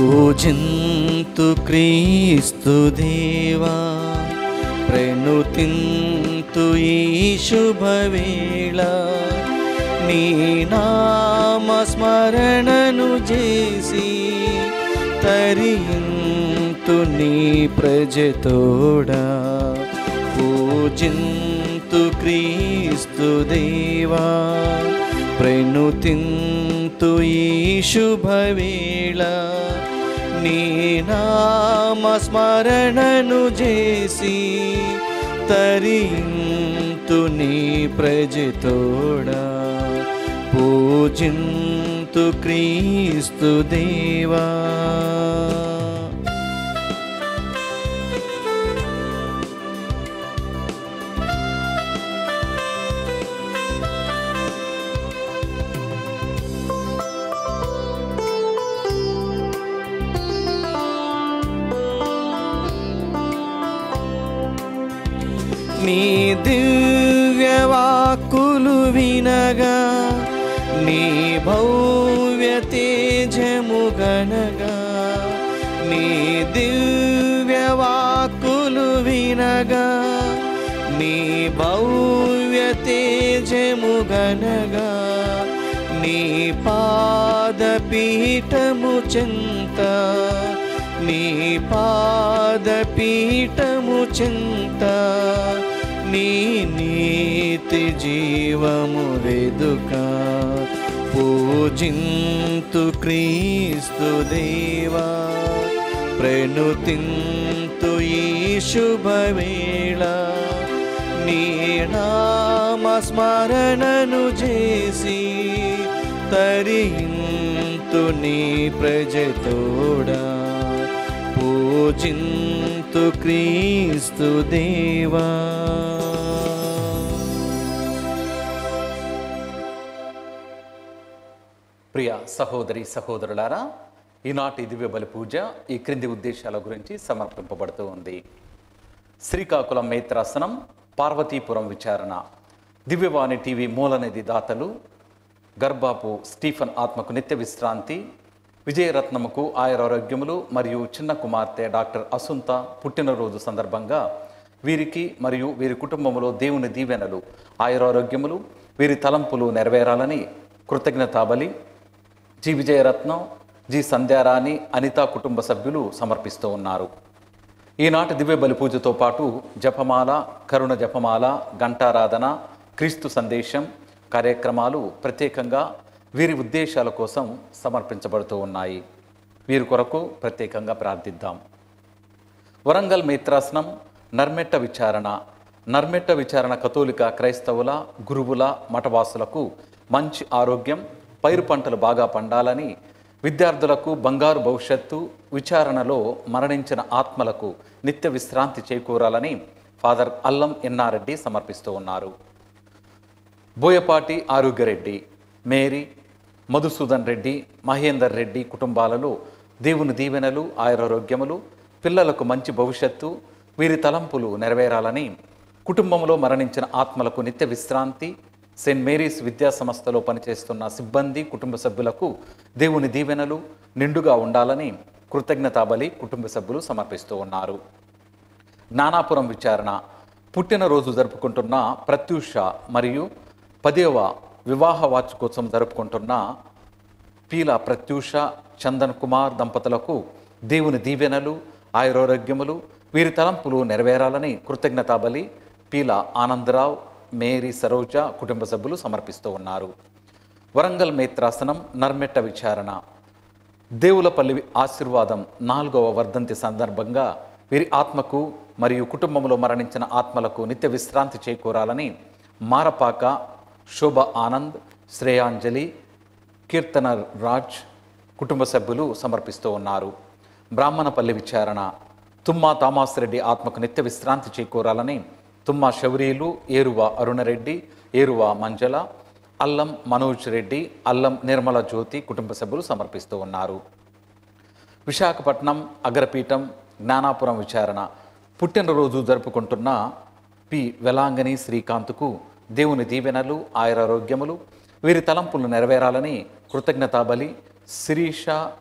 పూజింతు క్రీస్తు దేవా ప్రణుతింతు ఈ శుభవేళ నీ నామ స్మరణను చేసి తరింతు నీ ప్రజతోడా పూజింతు క్రీస్తు దేవా ప్రణుతింతు ఈ శుభవేళ నీ నామ స్మరణను చేసి తరింతు నీ ప్రజతోడా పూజింతు క్రీస్తు దేవా నీ దివ్యవాక్కులు వినగా నీ భవ్య తేజము గనగా నీ దివ్యవాక్కులు వినగా నీ భవ్య తేజము గనగా నీ పాదపీఠము చెంత నీ పాదపీఠము చింత నీ నీతి జీవము వెదుక పూజింతు క్రీస్తు దేవా ప్రణుతింతు ఈ శుభవేళ నీ నామ స్మరణను చేసి తరింతు నీ ప్రజతోడా పూజింతు క్రీస్తు దేవా ప్రియ సహోదరి సహోదరులారా ఈనాటి దివ్య బలి పూజ ఈ క్రింది ఉద్దేశాల గురించి సమర్పింపబడుతూ ఉంది శ్రీకాకుళం మేత్రాసనం పార్వతీపురం విచారణ దివ్యవాణి టీవీ మూలనిధి దాతలు గర్భాపు స్టీఫన్ ఆత్మకు నిత్య విశ్రాంతి విజయరత్నముకు ఆయురారోగ్యములు మరియు చిన్న కుమార్తె డాక్టర్ అసుంత పుట్టినరోజు సందర్భంగా వీరికి మరియు వీరి కుటుంబంలో దేవుని దీవెనలు ఆయురారోగ్యములు వీరి తలంపులు నెరవేరాలని కృతజ్ఞతాబలి జి విజయరత్నం జి సంధ్యారాణి అనిత కుటుంబ సభ్యులు సమర్పిస్తూ ఉన్నారు ఈనాటి దివ్య బలి పూజతో పాటు జపమాల కరుణ జపమాల ఘంటారాధన క్రీస్తు సందేశం కార్యక్రమాలు ప్రత్యేకంగా వీరి ఉద్దేశాల కోసం సమర్పించబడుతూ ఉన్నాయి వీరి కొరకు ప్రత్యేకంగా ప్రార్థిద్దాం వరంగల్ మిత్రాసనం నర్మెట్ట విచారణ నర్మెట్ట విచారణ కథోలిక క్రైస్తవుల గురువుల మఠవాసులకు మంచి ఆరోగ్యం పైరు పంటలు బాగా పండాలని విద్యార్థులకు బంగారు భవిష్యత్తు విచారణలో మరణించిన ఆత్మలకు నిత్య విశ్రాంతి చేకూరాలని ఫాదర్ అల్లం ఎన్నారెడ్డి సమర్పిస్తూ ఉన్నారు బోయపాటి ఆరోగ్యరెడ్డి మేరీ మధుసూదన్ రెడ్డి మహేందర్ రెడ్డి కుటుంబాలలో దేవుని దీవెనలు ఆయురారోగ్యములు పిల్లలకు మంచి భవిష్యత్తు వీరి తలంపులు నెరవేరాలని కుటుంబంలో మరణించిన ఆత్మలకు నిత్య విశ్రాంతి సెయింట్ మేరీస్ విద్యా సంస్థలో పనిచేస్తున్న సిబ్బంది కుటుంబ సభ్యులకు దేవుని దీవెనలు నిండుగా ఉండాలని కృతజ్ఞతాబలి కుటుంబ సభ్యులు సమర్పిస్తూ ఉన్నారు జ్ఞానాపురం విచారణ పుట్టినరోజు జరుపుకుంటున్న ప్రత్యూష మరియు పదేవ వివాహ వార్షికోత్సవం జరుపుకుంటున్న పీల ప్రత్యూష చందన్ కుమార్ దంపతులకు దేవుని దీవెనలు ఆయురారోగ్యములు వీరి తలంపులు నెరవేరాలని కృతజ్ఞతాబలి పీల ఆనందరావు మేరీ సరోజ కుటుంబ సభ్యులు సమర్పిస్తూ ఉన్నారు వరంగల్ మేత్రాసనం నర్మెట్ట విచారణ దేవులపల్లి ఆశీర్వాదం నాలుగవ వర్ధంతి సందర్భంగా వీరి ఆత్మకు మరియు కుటుంబంలో మరణించిన ఆత్మలకు నిత్య విశ్రాంతి చేకూరాలని మారపాక శోభ ఆనంద్ శ్రేయాంజలి కీర్తన రాజ్ కుటుంబ సభ్యులు సమర్పిస్తూ ఉన్నారు బ్రాహ్మణపల్లి విచారణ తుమ్మా తామాసిరెడ్డి ఆత్మకు నిత్య విశ్రాంతి చేకూరాలని తుమ్మా శౌరీలు ఏరువ అరుణరెడ్డి ఏరువ మంజల అల్లం మనోజ్ రెడ్డి అల్లం నిర్మల జ్యోతి కుటుంబ సభ్యులు సమర్పిస్తూ ఉన్నారు విశాఖపట్నం అగ్రపీఠం జ్ఞానాపురం విచారణ పుట్టినరోజు జరుపుకుంటున్న పి వెలాంగని శ్రీకాంత్కు దేవుని దీవెనలు ఆయురారోగ్యములు వీరి తలంపులు నెరవేరాలని కృతజ్ఞతాబలి శిరీష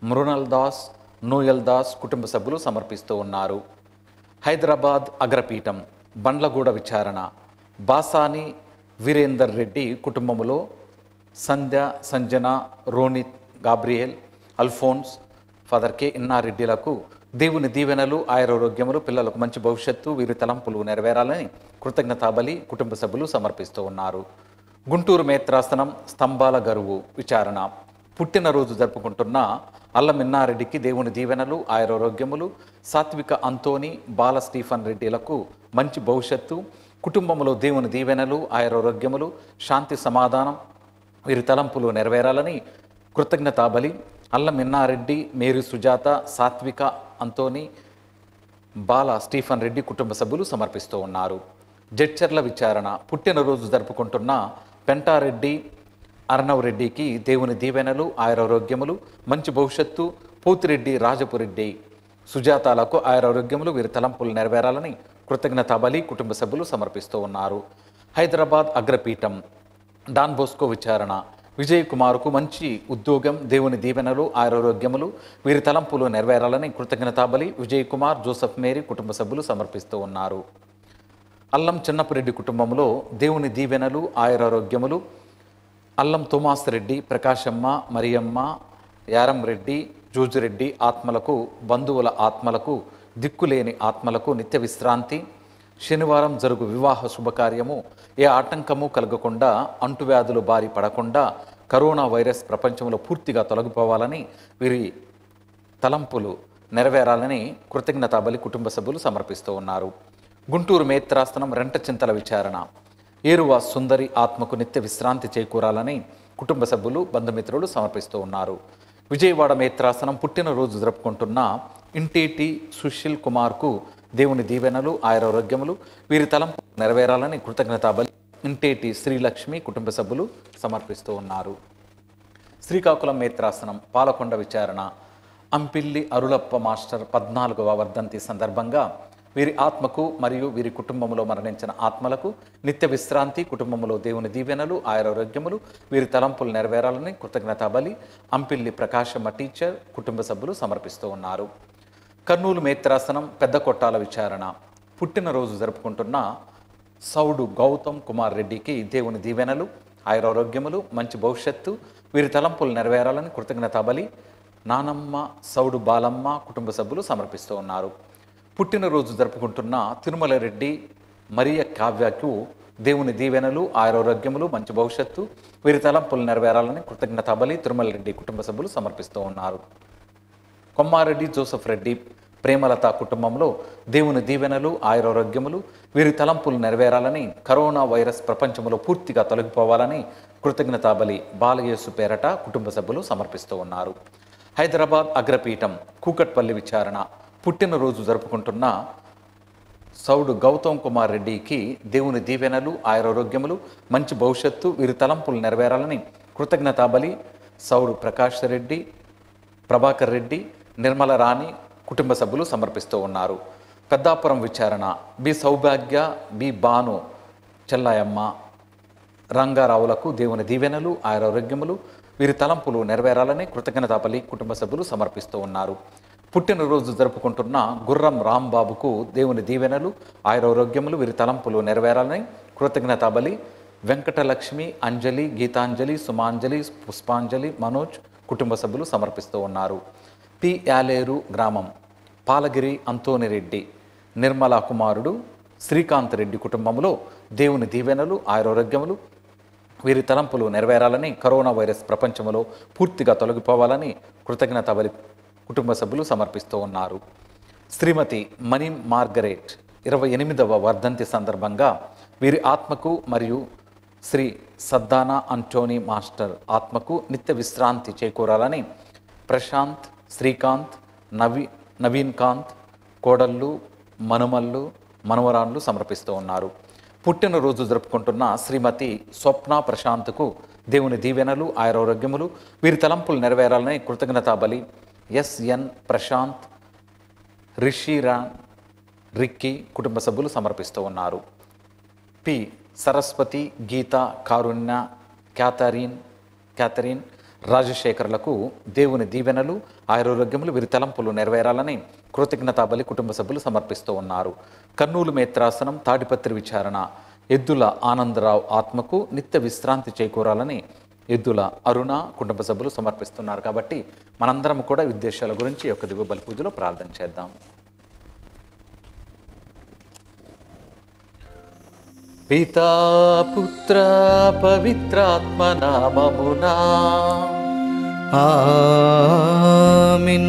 మృణల్ దాస్ నోయల్ దాస్ కుటుంబ సభ్యులు సమర్పిస్తూ ఉన్నారు హైదరాబాద్ అగ్రపీఠం బండ్లగూడ విచారణ బాసాని వీరేందర్ రెడ్డి కుటుంబములో Sandhya Sanjana Ronit Gabriel Alphonse father K ఇన్నారెడ్డిలకు దేవుని దీవెనలు ఆయురారోగ్యములు పిల్లలకు మంచి భవిష్యత్తు వీరి తలంపులు నెరవేరాలని కృతజ్ఞతాబలి కుటుంబ సభ్యులు సమర్పిస్తూ ఉన్నారు గుంటూరు మేత్రాసనం స్తంభాల గరువు విచారణ పుట్టినరోజు జరుపుకుంటున్న అల్లమిన్నారెడ్డికి దేవుని దీవెనలు ఆయురారోగ్యములు సాత్విక అంతోని బాల స్టీఫన్ రెడ్డిలకు మంచి భవిష్యత్తు కుటుంబంలో దేవుని దీవెనలు ఆయురారోగ్యములు శాంతి సమాధానం వీరి తలంపులు నెరవేరాలని కృతజ్ఞతాబలి అల్లం ఇన్నారెడ్డి మేరీ సుజాత సాత్విక అంతోని బాల స్టీఫన్ రెడ్డి కుటుంబ సభ్యులు సమర్పిస్తూ ఉన్నారు జడ్చర్ల విచారణ పుట్టినరోజు జరుపుకుంటున్న పెంటారెడ్డి అర్ణవ్ రెడ్డికి దేవుని దీవెనలు ఆయురారోగ్యములు మంచి భవిష్యత్తు పోతిరెడ్డి రాజపురెడ్డి సుజాతాలకు ఆయురారోగ్యములు వీరి తలంపులు నెరవేరాలని కృతజ్ఞతాబలి కుటుంబ సభ్యులు సమర్పిస్తూ ఉన్నారు హైదరాబాద్ అగ్రపీఠం డాన్ బోస్కో విచారణ విజయ్ కుమార్కు మంచి ఉద్యోగం దేవుని దీవెనలు ఆరోగ్యములు వీరి తలంపులు నెరవేరాలని కృతజ్ఞతాబలి విజయ్ కుమార్ జోసఫ్ మేరీ కుటుంబ సభ్యులు సమర్పిస్తూ ఉన్నారు అల్లం చిన్నపురెడ్డి కుటుంబంలో దేవుని దీవెనలు ఆయురారోగ్యములు అల్లం తుమాస్ రెడ్డి ప్రకాశమ్మ మరియమ్మ యారం రెడ్డి జూజురెడ్డి ఆత్మలకు బంధువుల ఆత్మలకు దిక్కులేని ఆత్మలకు నిత్య విశ్రాంతి శనివారం జరుగు వివాహ శుభకార్యము ఏ ఆటంకము కలగకుండా అంటువ్యాధులు బారి పడకుండా కరోనా వైరస్ ప్రపంచంలో పూర్తిగా తొలగిపోవాలని వీరి తలంపులు నెరవేరాలని కృతజ్ఞతాబలి కుటుంబ సభ్యులు సమర్పిస్తూ ఉన్నారు గుంటూరు మేత్రాసనం రెంట చింతల విచారణ ఏరువ సుందరి ఆత్మకు నిత్య విశ్రాంతి చేకూరాలని కుటుంబ సభ్యులు బంధుమిత్రులు సమర్పిస్తూ ఉన్నారు విజయవాడ మేత్రాసనం పుట్టినరోజు జరుపుకుంటున్న ఇంటేటి సుశీల్ కుమార్కు దేవుని దీవెనలు ఆయురారోగ్యములు వీరి తలంపు నెరవేరాలని కృతజ్ఞతాబలి ఇంటేటి శ్రీలక్ష్మి కుటుంబ సభ్యులు సమర్పిస్తూ ఉన్నారు శ్రీకాకుళం మేత్రాసనం పాలకొండ విచారణ అంపిల్లి అరులప్ప మాస్టర్ పద్నాలుగవ వర్ధంతి సందర్భంగా వీరి ఆత్మకు మరియు వీరి కుటుంబంలో మరణించిన ఆత్మలకు నిత్య విశ్రాంతి కుటుంబంలో దేవుని దీవెనలు ఆయురారోగ్యములు వీరి తలంపులు నెరవేరాలని కృతజ్ఞతాబలి అంపిల్లి ప్రకాశమ్మ టీచర్ కుటుంబ సభ్యులు సమర్పిస్తూ ఉన్నారు కర్నూలు మేత్రాసనం పెద్ద కొట్టాల విచారణ పుట్టినరోజు జరుపుకుంటున్న సౌడు గౌతమ్ కుమార్ రెడ్డికి దేవుని దీవెనలు ఆయురారోగ్యములు మంచి భవిష్యత్తు వీరి తలంపులు నెరవేరాలని కృతజ్ఞతాబలి నానమ్మ సౌడు బాలమ్మ కుటుంబ సభ్యులు సమర్పిస్తూ ఉన్నారు పుట్టినరోజు జరుపుకుంటున్న తిరుమల రెడ్డి మరియ కావ్యకు దేవుని దీవెనలు ఆయురారోగ్యములు మంచి భవిష్యత్తు వీరి తలంపులు నెరవేరాలని కృతజ్ఞతాబలి తిరుమల రెడ్డి కుటుంబ సభ్యులు సమర్పిస్తూ ఉన్నారు కొమ్మారెడ్డి జోసఫ్ రెడ్డి ప్రేమలత కుటుంబంలో దేవుని దీవెనలు ఆయురారోగ్యములు వీరి తలంపులు నెరవేరాలని కరోనా వైరస్ ప్రపంచంలో పూర్తిగా తొలగిపోవాలని కృతజ్ఞతాబలి బాలయేసు పేరట కుటుంబ సభ్యులు సమర్పిస్తూ ఉన్నారు హైదరాబాద్ అగ్రపీఠం కూకట్పల్లి విచారణ పుట్టినరోజు జరుపుకుంటున్న సౌడు గౌతమ్ కుమార్ రెడ్డికి దేవుని దీవెనలు ఆయురారోగ్యములు మంచి భవిష్యత్తు వీరి తలంపులు నెరవేరాలని కృతజ్ఞతాబలి సౌడు ప్రకాష్ రెడ్డి ప్రభాకర్ రెడ్డి నిర్మల రాణి కుటుంబ సభ్యులు సమర్పిస్తూ ఉన్నారు పెద్దాపురం విచారణ బి సౌభాగ్య బి బాను చెల్లాయమ్మ రంగారావులకు దేవుని దీవెనలు ఆయురారోగ్యములు వీరి తలంపులు నెరవేరాలని కృతజ్ఞతాపల్లి కుటుంబ సభ్యులు సమర్పిస్తూ ఉన్నారు పుట్టినరోజు జరుపుకుంటున్న గుర్రం రాంబాబుకు దేవుని దీవెనలు ఆయురారోగ్యములు వీరి తలంపులు నెరవేరాలని కృతజ్ఞతాబలి వెంకటలక్ష్మి అంజలి గీతాంజలి సుమాంజలి పుష్పాంజలి మనోజ్ కుటుంబ సభ్యులు సమర్పిస్తూ ఉన్నారు పి యాలేరు గ్రామం పాలగిరి అంతోనిరెడ్డి నిర్మలా కుమారుడు శ్రీకాంత్ రెడ్డి కుటుంబంలో దేవుని దీవెనలు ఆయురారోగ్యములు వీరి తలంపులు నెరవేరాలని కరోనా వైరస్ ప్రపంచంలో పూర్తిగా తొలగిపోవాలని కృతజ్ఞతాబలి కుటుంబ సభ్యులు సమర్పిస్తూ ఉన్నారు శ్రీమతి మనీ మార్గరేట్ ఇరవై ఎనిమిదవ వర్ధంతి సందర్భంగా వీరి ఆత్మకు మరియు శ్రీ సద్దానా అంటోనీ మాస్టర్ ఆత్మకు నిత్య విశ్రాంతి చేకూరాలని ప్రశాంత్ శ్రీకాంత్ నవీ నవీన్ కాంత్ కోడళ్ళు మనుమళ్ళు మనవరాన్లు సమర్పిస్తూ ఉన్నారు పుట్టినరోజు జరుపుకుంటున్న శ్రీమతి స్వప్న ప్రశాంత్కు దేవుని దీవెనలు ఆయురారోగ్యములు వీరి తలంపులు నెరవేరాలని కృతజ్ఞతాబలి ఎస్ఎన్ ప్రశాంత్ రిషిరాన్ రిక్కీ కుటుంబ సభ్యులు సమర్పిస్తూ ఉన్నారు P Saraswathi Geetha Karunya Catherine Catherine రాజశేఖరులకు దేవుని దీవెనలు ఆరోగ్యములు వీరి తలంపులు నెరవేరాలని కృతజ్ఞతాబలి కుటుంబ సభ్యులు సమర్పిస్తూ ఉన్నారు కర్నూలు మేత్రాసనం తాడిపత్రి విచారణ ఎద్దుల ఆనందరావు ఆత్మకు నిత్య విశ్రాంతి చేకూరాలని ఎద్దుల అరుణ కుటుంబ సభ్యులు సమర్పిస్తున్నారు కాబట్టి మనందరం కూడా ఈ ఉద్దేశాల గురించి ఈ యొక్క దివ్య బలి పూజలో ప్రార్థన చేద్దాం పితా పుత్ర పవిత్రాత్మ నామమునా ఆమిన్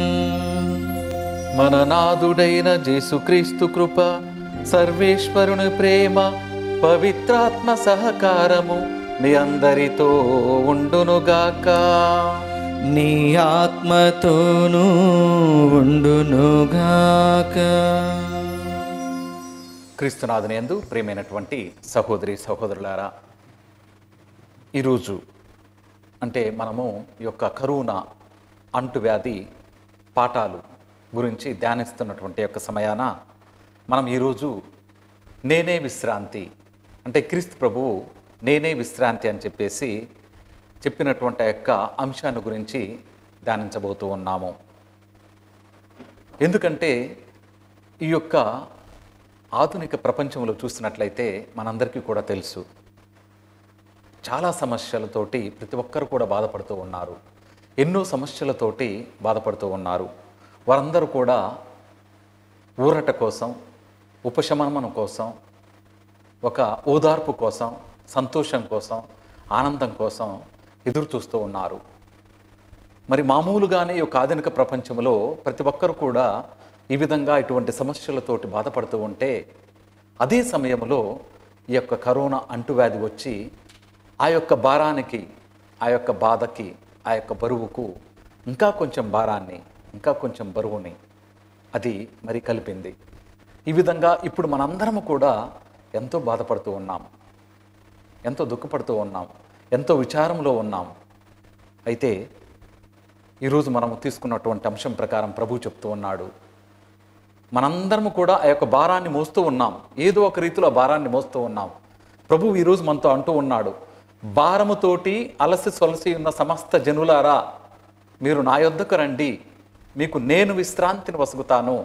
మన నాదుడైన జేసుక్రీస్తు కృప సర్వేశ్వరుని ప్రేమ పవిత్రాత్మ సహకారము మీ అందరితో ఉండునుగాక నీ ఆత్మతోనూ ఉండునుగాక క్రీస్తునాథుని యందు ప్రియమైనటువంటి సహోదరి సహోదరులారా ఈరోజు అంటే మనము ఈ యొక్క కరోనా అంటువ్యాధి పాఠాలు గురించి ధ్యానిస్తున్నటువంటి యొక్క సమయాన మనం ఈరోజు నేనే విశ్రాంతి అంటే క్రీస్తు ప్రభువు నేనే విశ్రాంతి అని చెప్పేసి చెప్పినటువంటి ఆ యొక్క అంశాన్ని గురించి ధ్యానించబోతూ ఉన్నాము ఎందుకంటే ఈ యొక్క ఆధునిక ప్రపంచంలో చూసినట్లయితే మనందరికీ కూడా తెలుసు చాలా సమస్యలతోటి ప్రతి ఒక్కరు కూడా బాధపడుతూ ఉన్నారు ఎన్నో సమస్యలతోటి బాధపడుతూ ఉన్నారు వారందరూ కూడా ఊరట కోసం ఉపశమనం కోసం ఒక ఓదార్పు కోసం సంతోషం కోసం ఆనందం కోసం ఎదురు చూస్తూ ఉన్నారు మరి మామూలుగానే ఈ యొక్క ఆధునిక ప్రపంచంలో ప్రతి ఒక్కరు కూడా ఈ విధంగా ఇటువంటి సమస్యలతోటి బాధపడుతూ ఉంటే అదే సమయంలో ఈ యొక్క కరోనా అంటువ్యాధి వచ్చి ఆ యొక్క భారానికి ఆ యొక్క బాధకి ఆ యొక్క బరువుకు ఇంకా కొంచెం భారాన్ని ఇంకా కొంచెం బరువుని అది మరి కలిపింది ఈ విధంగా ఇప్పుడు మనందరము కూడా ఎంతో బాధపడుతూ ఉన్నాం ఎంతో దుఃఖపడుతూ ఉన్నాం ఎంతో విచారంలో ఉన్నాం అయితే ఈరోజు మనము తీసుకున్నటువంటి అంశం ప్రకారం ప్రభు చెప్తూ ఉన్నాడు మనందరము కూడా ఆ యొక్క భారాన్ని మోస్తూ ఉన్నాం ఏదో ఒక రీతిలో ఆ భారాన్ని మోస్తూ ఉన్నాం ప్రభు ఈరోజు మనతో అంటూ ఉన్నాడు భారముతోటి అలసి సొలసి ఉన్న సమస్త జనులారా మీరు నా యొద్దకు రండి మీకు నేను విశ్రాంతిని వసుగుతాను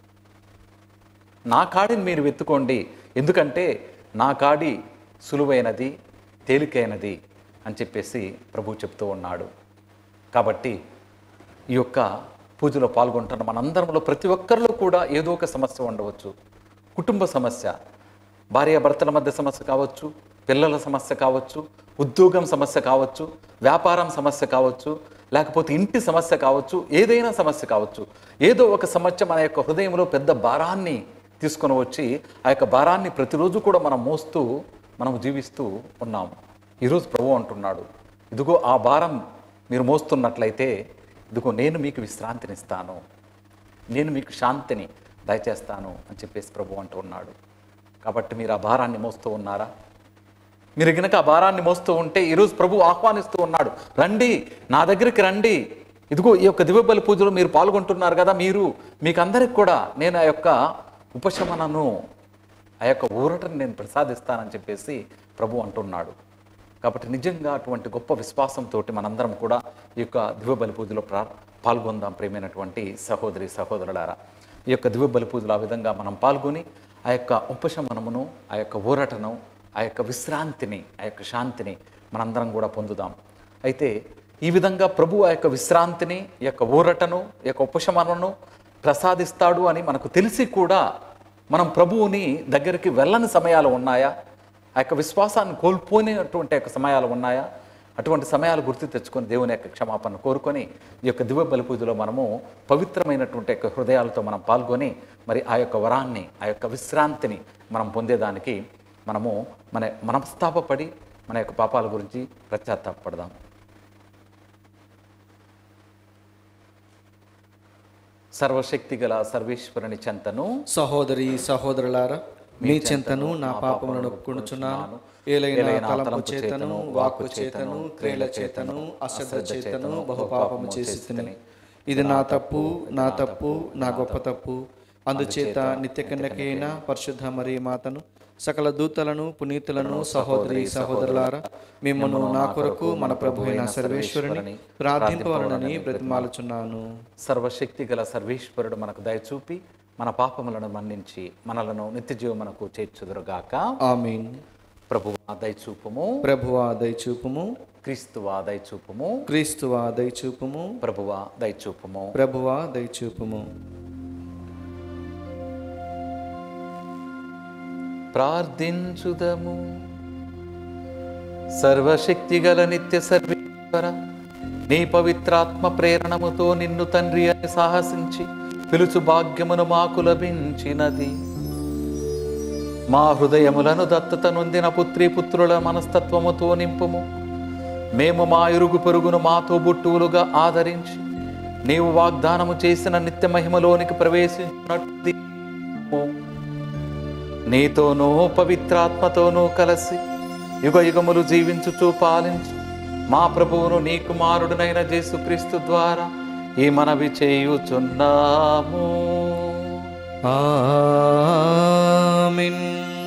నా కాడిని మీరు వెతుకోండి ఎందుకంటే నా కాడి సులువైనది తేలికైనది అని చెప్పేసి ప్రభు చెప్తూ ఉన్నాడు కాబట్టి ఈ యొక్క పూజలో పాల్గొంటున్న మనందరంలో ప్రతి ఒక్కరిలో కూడా ఏదో ఒక సమస్య ఉండవచ్చు కుటుంబ సమస్య భార్యాభర్తల మధ్య సమస్య కావచ్చు పిల్లల సమస్య కావచ్చు ఉద్యోగం సమస్య కావచ్చు వ్యాపారం సమస్య కావచ్చు లేకపోతే ఇంటి సమస్య కావచ్చు ఏదైనా సమస్య కావచ్చు ఏదో ఒక సమస్య మన యొక్క హృదయంలో పెద్ద భారాన్ని తీసుకొని వచ్చి ఆ యొక్క భారాన్ని ప్రతిరోజు కూడా మనం మోస్తూ మనం జీవిస్తూ ఉన్నాము ఈరోజు ప్రభు అంటున్నాడు ఇదిగో ఆ భారం మీరు మోస్తున్నట్లయితే ఇదిగో నేను మీకు విశ్రాంతినిస్తాను నేను మీకు శాంతిని దయచేస్తాను అని చెప్పేసి ప్రభు అంటూ ఉన్నాడు కాబట్టి మీరు ఆ భారాన్ని మోస్తూ ఉన్నారా మీరు గనక ఆ భారాన్ని మోస్తూ ఉంటే ఈరోజు ప్రభు ఆహ్వానిస్తూ ఉన్నాడు రండి నా దగ్గరికి రండి ఇదిగో ఈ యొక్క దివ్యబలి పూజలో మీరు పాల్గొంటున్నారు కదా మీరు మీకు అందరికి కూడా నేను ఆ యొక్క ఉపశమనను ఆ యొక్క ఊరటను నేను ప్రసాదిస్తానని చెప్పేసి ప్రభు అంటున్నాడు కాబట్టి నిజంగా అటువంటి గొప్ప విశ్వాసంతో మనందరం కూడా ఈ యొక్క దివ్యబలి పూజలో ప్రా పాల్గొందాం ప్రేమైనటువంటి సహోదరి సహోదరులారా ఈ యొక్క దివ్యబలి పూజలో ఆ విధంగా మనం పాల్గొని ఆ యొక్క ఉపశమనమును ఆ యొక్క ఊరటను ఆ యొక్క విశ్రాంతిని ఆ యొక్క శాంతిని మనందరం కూడా పొందుదాం అయితే ఈ విధంగా ప్రభు ఆ యొక్క విశ్రాంతిని ఈ యొక్క ఊరటను ఈ యొక్క ఉపశమనను ప్రసాదిస్తాడు అని మనకు తెలిసి కూడా మనం ప్రభువుని దగ్గరికి వెళ్ళని సమయాలు ఉన్నాయా ఆ యొక్క విశ్వాసాన్ని కోల్పోయినటువంటి యొక్క సమయాలు ఉన్నాయా అటువంటి సమయాలు గుర్తు తెచ్చుకొని దేవుని యొక్క క్షమాపణ కోరుకొని ఈ యొక్క దివ్య బలి పూజలో మనము పవిత్రమైనటువంటి యొక్క హృదయాలతో మనం పాల్గొని మరి ఆ యొక్క వరాన్ని ఆ యొక్క విశ్రాంతిని మనం పొందేదానికి మనము మన మనస్తాపపడి మన యొక్క పాపాల గురించి పశ్చాత్తాపడదాం సర్వశక్తి గల సర్వేశ్వరుని చెంతను సహోదరి సహోదరులారా మీ చింతను నా పాపములను ఒప్పుకొనుచున్నాను ఏలైన తలంపు చేతను వాక్కు చేతను క్రియల చేతను అశ్రద్ధ చేతను బహుపాపము చేసి తిని ఇది నా తప్పు నా తప్పు నా గొప్ప తప్పు అందుచేత నిత్య కన్యకైన పరిశుద్ధ మరి మాతను సకల దూతలను పునీతులను సహోదరి సహోదరులారా మిమ్మను నా కొరకు మన ప్రభు అయిన సర్వేశ్వరుని ప్రార్థింపవలనని బ్రతిమాలుచున్నాను సర్వశక్తి గల సర్వేశ్వరుడు మనకు దయచూపి మన పాపములను మన్నించి మనలను నిత్య జీవమునకు చేర్చుదురుగాక ఆమీన్ ప్రభువా దయచూపుము ప్రభువా దయచూపుము క్రీస్తువా దయచూపుము క్రీస్తువా దయచూపుము ప్రభువా దయచూపుము ప్రభువా దయచూపుము ప్రార్థించుదము సర్వశక్తి గల నిత్య సర్వేశ్వర నీ పవిత్రాత్మ ప్రేరణముతో నిన్ను తండ్రి అని సాహసించి పిలుచు భాగ్యమును మాకు లభించినది మా హృదయములను దత్తత నొందిన పుత్రి పుత్రుల మనస్తత్వముతో నింపుము మేము మా ఇరుగు పొరుగును మాతో బుట్టువులుగా ఆదరించి నీవు వాగ్దానము చేసిన నిత్య మహిమలోనికి ప్రవేశించినట్టు నీతోనూ పవిత్రాత్మతోనూ కలిసి యుగ యుగములు జీవించుచూ పాలించు మా ప్రభువును నీ కుమారుడునైన యేసుక్రీస్తు ద్వారా ఈ మనవి చేయుచున్నాము ఆమీన్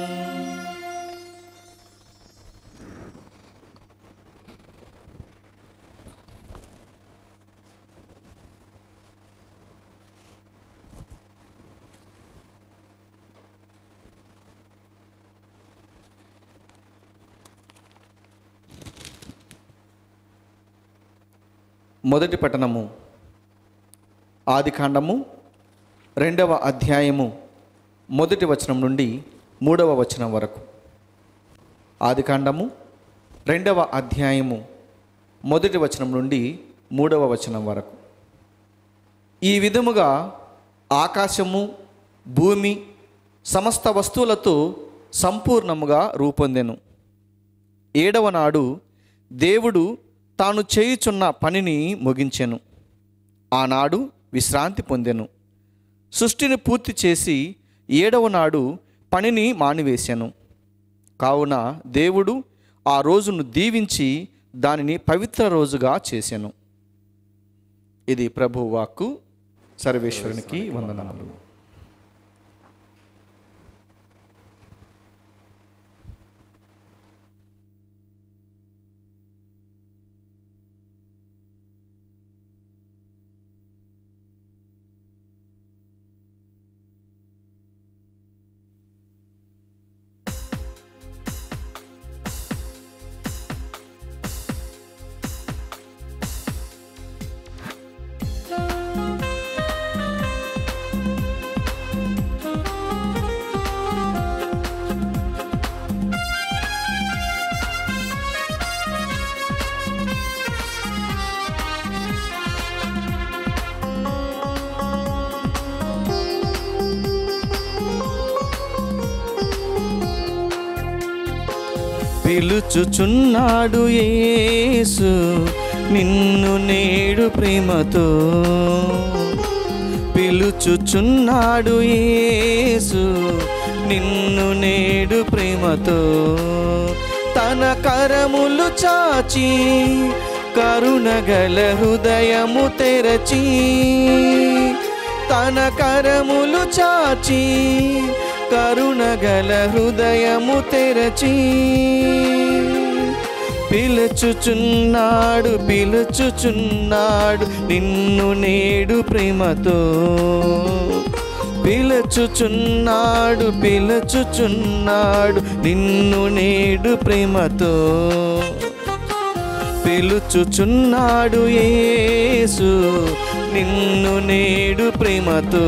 మొదటి పట్టణము ఆదికాండము రెండవ అధ్యాయము మొదటి వచనం నుండి మూడవ వచనం వరకు ఆదికాండము రెండవ అధ్యాయము మొదటి వచనం నుండి మూడవ వచనం వరకు ఈ విధముగా ఆకాశము భూమి సమస్త వస్తువులతో సంపూర్ణముగా రూపొందెను ఏడవ నాడు దేవుడు తాను చేయుచున్న పనిని ముగించెను ఆనాడు విశ్రాంతి పొందెను సృష్టిని పూర్తి చేసి ఏడవ నాడు పనిని మానివేశాను కావున దేవుడు ఆ రోజును దీవించి దానిని పవిత్ర రోజుగా చేశాను ఇది ప్రభు వాక్కు సర్వేశ్వరునికి వందనములు పిలుచుచున్నాడు యేసు నిన్ను నేడు ప్రేమతో పిలుచుచున్నాడు యేసు నిన్ను నేడు ప్రేమతో తన కరములు చాచి కరుణగల హృదయము తెరచి తన కరములు చాచి కరుణగల హృదయము తెరచి పిలుచుచున్నాడు పిలుచుచున్నాడు నిన్ను నేడు ప్రేమతో పిలుచుచున్నాడు పిలుచుచున్నాడు నిన్ను నేడు ప్రేమతో పిలుచుచున్నాడు యేసు నిన్ను నేడు ప్రేమతో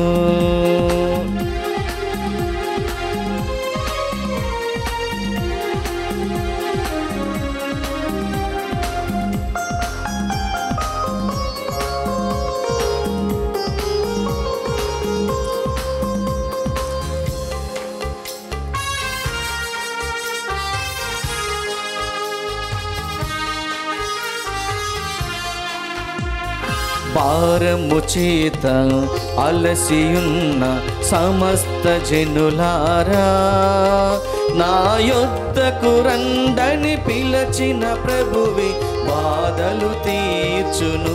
భారము చేత అలసియున్న సమస్త జనులారా నా యొద్దకు రండని పిలచిన ప్రభువి బాధలు తీర్చును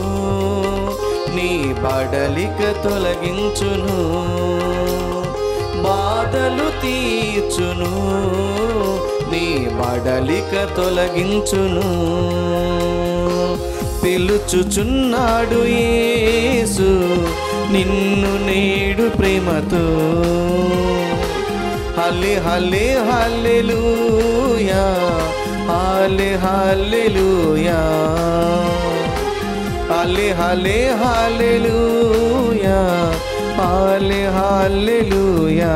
నీ బడలిక తొలగించును బాధ బాధలు తీర్చును నీ బడలిక తొలగించును పిలుచుచున్నాడు యేసు నిన్ను నేడు ప్రేమతో హల్లే హల్లే హల్లెలూయా హల్లే హల్లెలూయా హల్లే హల్లే హల్లెలూయా హల్లే హల్లెలూయా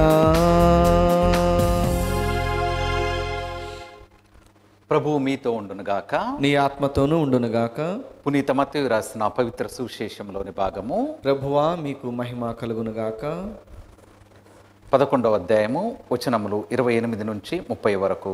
ప్రభువు మీతో ఉండునుగాక నీ ఆత్మతోనూ ఉండునుగాక పునీత మత్తయి రాసిన పవిత్ర సువిశేషంలోని భాగము ప్రభువా మీకు మహిమ కలుగునుగాక పదకొండవ అధ్యాయము వచనములు ఇరవై ఎనిమిది నుంచి ముప్పై వరకు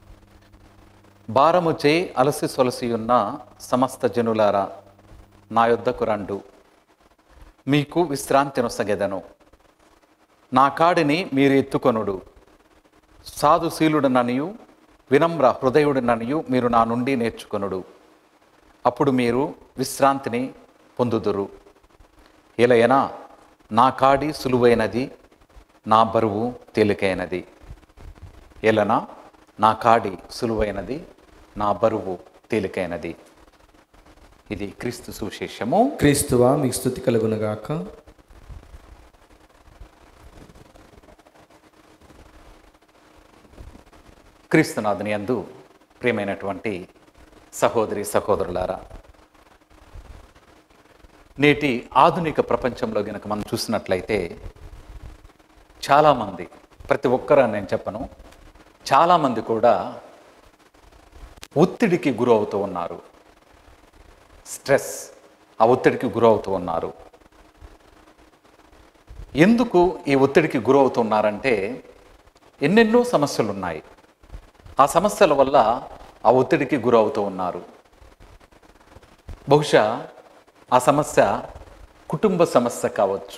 భారముచే అలసి సొలసి ఉన్న సమస్త జనులారా నా యొద్దకు రండు మీకు విశ్రాంతి నొసగెదను నా కాడిని మీరు ఎత్తుకొనుడు సాధుశీలుడననియు వినమ్ర హృదయుడననియు మీరు నా నుండి నేర్చుకొనుడు అప్పుడు మీరు విశ్రాంతిని పొందుదురు ఇలయనా నా కాడి సులువైనది నా బరువు తేలికైనది ఎలనా నా కాడి సులువైనది నా బరువు తేలికైనది ఇది క్రీస్తు సువిశేషము క్రీస్తువా మీకు స్థుతి కలుగునుగాక క్రీస్తునాథుని యందు ప్రియమైనటువంటి సహోదరి సహోదరులారా నేటి ఆధునిక ప్రపంచంలో గనక మనం చూసినట్లయితే చాలామంది ప్రతి ఒక్కరు అని నేను చెప్పను చాలామంది కూడా ఒత్తిడికి గురవుతూ ఉన్నారు స్ట్రెస్ ఆ ఒత్తిడికి గురవుతూ ఉన్నారు ఎందుకు ఈ ఒత్తిడికి గురవుతున్నారంటే ఎన్నెన్నో సమస్యలు ఉన్నాయి ఆ సమస్యల వల్ల ఆ ఒత్తిడికి గురవుతూ ఉన్నారు బహుశా ఆ సమస్య కుటుంబ సమస్య కావచ్చు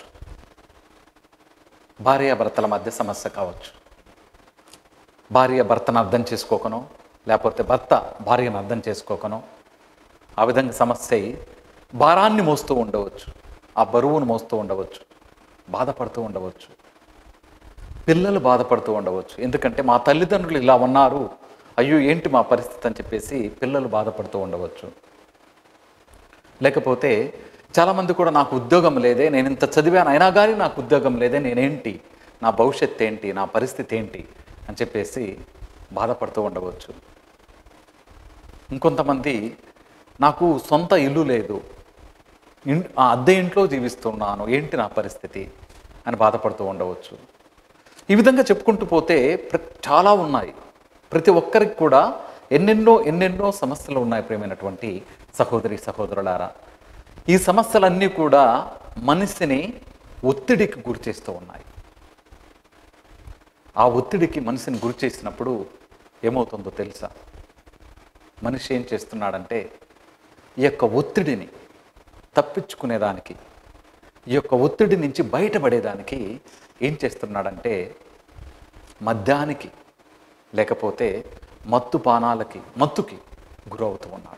భార్యాభర్తల మధ్య సమస్య కావచ్చు భార్య భర్తను అర్థం చేసుకోకనో లేకపోతే భర్త భార్యను అర్థం చేసుకోకనో ఆ విధంగా సమస్య అయి భారాన్ని మోస్తూ ఉండవచ్చు ఆ బరువును మోస్తూ ఉండవచ్చు బాధపడుతూ ఉండవచ్చు పిల్లలు బాధపడుతూ ఉండవచ్చు ఎందుకంటే మా తల్లిదండ్రులు ఇలా ఉన్నారు అయ్యో ఏంటి మా పరిస్థితి అని చెప్పేసి పిల్లలు బాధపడుతూ ఉండవచ్చు లేకపోతే చాలామంది కూడా నాకు ఉద్యోగం లేదే నేను ఇంత చదివాను అయినా కానీ నాకు ఉద్యోగం లేదే నేనేంటి నా భవిష్యత్ ఏంటి నా పరిస్థితి ఏంటి అని చెప్పేసి బాధపడుతూ ఉండవచ్చు ఇంకొంతమంది నాకు సొంత ఇల్లు లేదు ఇన్- ఆ అద్దె ఇంట్లో జీవిస్తున్నాను ఏంటి నా పరిస్థితి అని బాధపడుతూ ఉండవచ్చు ఈ విధంగా చెప్పుకుంటూ పోతే ప్ర- చాలా ఉన్నాయి ప్రతి ఒక్కరికి కూడా ఎన్నెన్నో ఎన్నెన్నో సమస్యలు ఉన్నాయి ప్రేమైనటువంటి సహోదరి సహోదరులారా ఈ సమస్యలన్నీ కూడా మనిషిని ఒత్తిడికి గురి చేస్తూ ఉన్నాయి ఆ ఒత్తిడికి మనిషిని గురి చేసినప్పుడు ఏమవుతుందో తెలుసా మనిషి ఏం చేస్తున్నాడంటే ఈ యొక్క ఒత్తిడిని తప్పించుకునేదానికి ఈ యొక్క ఒత్తిడి నుంచి బయటపడేదానికి ఏం చేస్తున్నాడంటే మద్యానికి లేకపోతే మత్తు పానాలకి మత్తుకి గురవుతూ ఉన్నాడు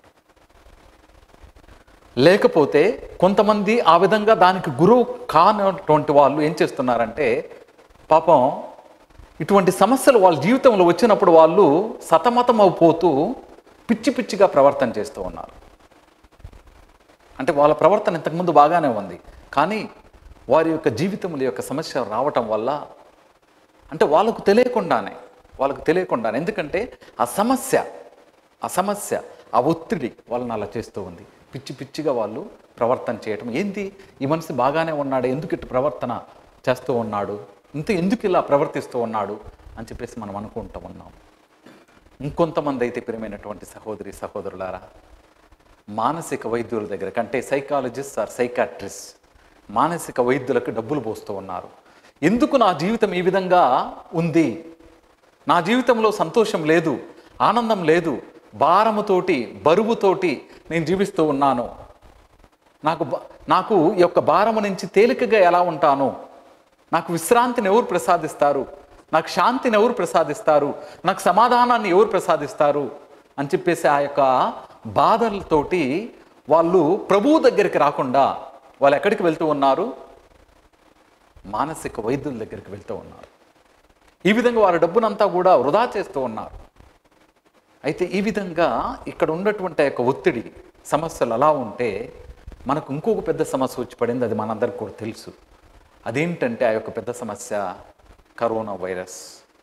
లేకపోతే కొంతమంది ఆ విధంగా దానికి గురువు కానటువంటి వాళ్ళు ఏం చేస్తున్నారంటే పాపం ఇటువంటి సమస్యలు వాళ్ళ జీవితంలో వచ్చినప్పుడు వాళ్ళు సతమతం అయిపోతూ పిచ్చి పిచ్చిగా ప్రవర్తన చేస్తూ ఉన్నారు అంటే వాళ్ళ ప్రవర్తన ఇంతకుముందు బాగానే ఉంది కానీ వారి యొక్క జీవితముల యొక్క సమస్య రావటం వల్ల అంటే వాళ్ళకు తెలియకుండానే వాళ్ళకు తెలియకుండానే ఎందుకంటే ఆ సమస్య ఆ సమస్య ఆ ఒత్తిడి వాళ్ళని అలా చేస్తూ ఉంది పిచ్చి పిచ్చిగా వాళ్ళు ప్రవర్తన చేయటం ఏంది ఈ మనిషి బాగానే ఉన్నాడు ఎందుకు ఇటు ప్రవర్తన చేస్తూ ఉన్నాడు ఇంత ఎందుకు ఇలా ప్రవర్తిస్తూ ఉన్నాడు అని చెప్పేసి మనం అనుకుంటూ ఉన్నాం ఇంకొంతమంది అయితే ప్రియమైనటువంటి సహోదరి సహోదరులారా మానసిక వైద్యుల దగ్గర కంటే సైకాలజిస్ట్ ఆర్ సైకాట్రిస్ట్ మానసిక వైద్యులకు డబ్బులు పోస్తూ ఉన్నారు ఎందుకు నా జీవితం ఈ విధంగా ఉంది నా జీవితంలో సంతోషం లేదు ఆనందం లేదు భారముతోటి బరువుతోటి నేను జీవిస్తూ ఉన్నాను నాకు బ- నాకు ఈ యొక్క భారము నుంచి తేలికగా ఎలా ఉంటాను నాకు విశ్రాంతిని ఎవరు ప్రసాదిస్తారు నాకు శాంతిని ఎవరు ప్రసాదిస్తారు నాకు సమాధానాన్ని ఎవరు ప్రసాదిస్తారు అని చెప్పేసి ఆ యొక్క బాధలతోటి వాళ్ళు ప్రభువు దగ్గరికి రాకుండా వాళ్ళు ఎక్కడికి వెళ్తూ ఉన్నారు మానసిక వైద్యుల దగ్గరికి వెళ్తూ ఉన్నారు ఈ విధంగా వారి డబ్బునంతా కూడా వృధా చేస్తూ ఉన్నారు అయితే ఈ విధంగా ఇక్కడ ఉన్నటువంటి ఆ యొక్క ఒత్తిడి సమస్యలు అలా ఉంటే మనకు ఇంకొక పెద్ద సమస్య వచ్చి పడింది అది మనందరికి కూడా తెలుసు అదేంటంటే ఆ యొక్క పెద్ద సమస్య కరోనా వైరస్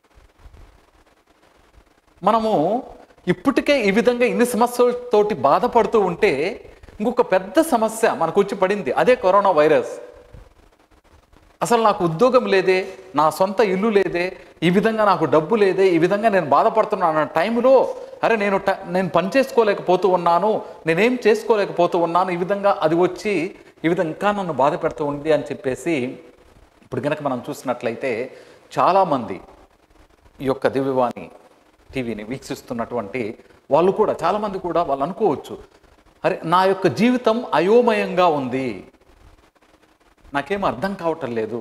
మనము ఇప్పటికే ఈ విధంగా ఇన్ని సమస్యలతోటి బాధపడుతూ ఉంటే ఇంకొక పెద్ద సమస్య మనకు వచ్చి పడింది అదే కరోనా వైరస్ అసలు నాకు ఉద్యోగం లేదే నా సొంత ఇల్లు లేదే ఈ విధంగా నాకు డబ్బు లేదే ఈ విధంగా నేను బాధపడుతున్నాను అన్న టైంలో అరే నేను ట- నేను పని చేసుకోలేకపోతూ ఉన్నాను నేనేం చేసుకోలేకపోతూ ఉన్నాను ఈ విధంగా అది వచ్చి ఈ విధంగా ఇంకా నన్ను బాధ పెడుతూ ఉంది అని చెప్పేసి ఇప్పుడు కనుక మనం చూసినట్లయితే చాలామంది ఈ యొక్క దివ్యవాణి టీవీని వీక్షిస్తున్నటువంటి వాళ్ళు కూడా చాలామంది కూడా వాళ్ళు అనుకోవచ్చు అరే నా యొక్క జీవితం అయోమయంగా ఉంది నాకేం అర్థం కావటం లేదు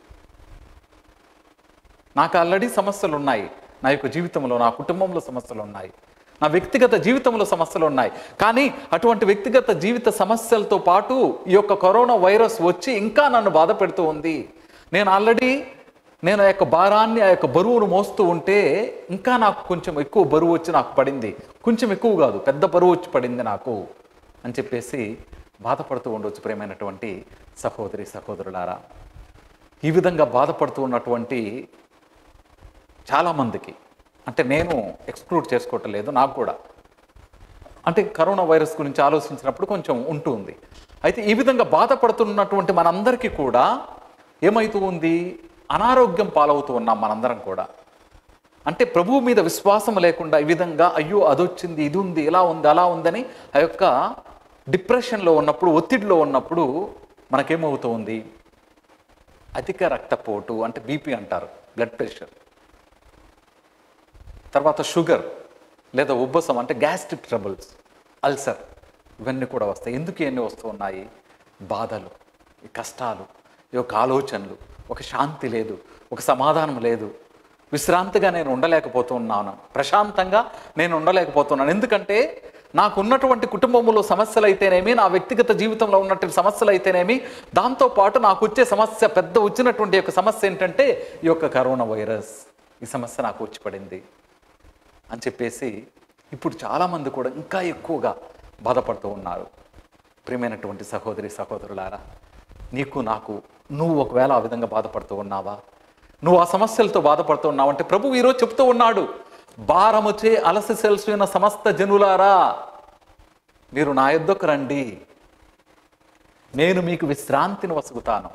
నాకు ఆల్రెడీ సమస్యలు ఉన్నాయి నా యొక్క జీవితంలో నా కుటుంబంలో సమస్యలు ఉన్నాయి నా వ్యక్తిగత జీవితంలో సమస్యలు ఉన్నాయి కానీ అటువంటి వ్యక్తిగత జీవిత సమస్యలతో పాటు ఈ యొక్క కరోనా వైరస్ వచ్చి ఇంకా నన్ను బాధ పెడుతూ ఉంది నేను ఆల్రెడీ నేను ఆ యొక్క భారాన్ని ఆ యొక్క బరువును మోస్తూ ఉంటే ఇంకా నాకు కొంచెం ఎక్కువ బరువు వచ్చి నాకు పడింది కొంచెం ఎక్కువ కాదు పెద్ద బరువు వచ్చి పడింది నాకు అని చెప్పేసి బాధపడుతూ ఉండొచ్చు ప్రేమైనటువంటి సహోదరి సహోదరులారా ఈ విధంగా బాధపడుతూ ఉన్నటువంటి చాలామందికి అంటే నేను ఎక్స్క్లూడ్ చేసుకోవటం లేదు నాకు కూడా అంటే కరోనా వైరస్ గురించి ఆలోచించినప్పుడు కొంచెం ఉంటుంది అయితే ఈ విధంగా బాధపడుతున్నటువంటి మనందరికీ కూడా ఏమైతూ ఉంది అనారోగ్యం పాలవుతూ ఉన్నాం మనందరం కూడా అంటే ప్రభువు మీద విశ్వాసం లేకుండా ఈ విధంగా అయ్యో అదొచ్చింది ఇది ఉంది ఇలా ఉంది అలా ఉందని ఆ యొక్క డిప్రెషన్లో ఉన్నప్పుడు ఒత్తిడిలో ఉన్నప్పుడు మనకేమవుతూ ఉంది అధిక రక్తపోటు అంటే బీపీ అంటారు బ్లడ్ ప్రెషర్ తర్వాత షుగర్ లేదా ఉబ్బసం అంటే గ్యాస్ట్రిక్ ట్రబుల్స్ అల్సర్ ఇవన్నీ కూడా వస్తాయి ఎందుకు ఇవన్నీ వస్తూ ఉన్నాయి బాధలు ఈ కష్టాలు ఈ యొక్క ఆలోచనలు ఒక శాంతి లేదు ఒక సమాధానం లేదు విశ్రాంతిగా నేను ఉండలేకపోతున్నాను ప్రశాంతంగా నేను ఉండలేకపోతున్నాను ఎందుకంటే నాకు ఉన్నటువంటి కుటుంబంలో సమస్యలు అయితేనేమి నా వ్యక్తిగత జీవితంలో ఉన్నటువంటి సమస్యలు అయితేనేమి దాంతోపాటు నాకు వచ్చే సమస్య పెద్ద వచ్చినటువంటి యొక్క సమస్య ఏంటంటే ఈ యొక్క కరోనా వైరస్ ఈ సమస్య నాకు వచ్చి పడింది అని చెప్పేసి ఇప్పుడు చాలామంది కూడా ఇంకా ఎక్కువగా బాధపడుతూ ఉన్నారు ప్రియమైనటువంటి సహోదరి సహోదరులారా నీకు నాకు నువ్వు ఒకవేళ ఆ విధంగా బాధపడుతూ ఉన్నావా నువ్వు ఆ సమస్యలతో బాధపడుతూ ఉన్నావు అంటే ప్రభు ఈరోజు చెప్తూ ఉన్నాడు భారముచే అలసి సెల్సిన సమస్త జనులారా మీరు నా యొద్దకు రండి నేను మీకు విశ్రాంతిని వసుగుతాను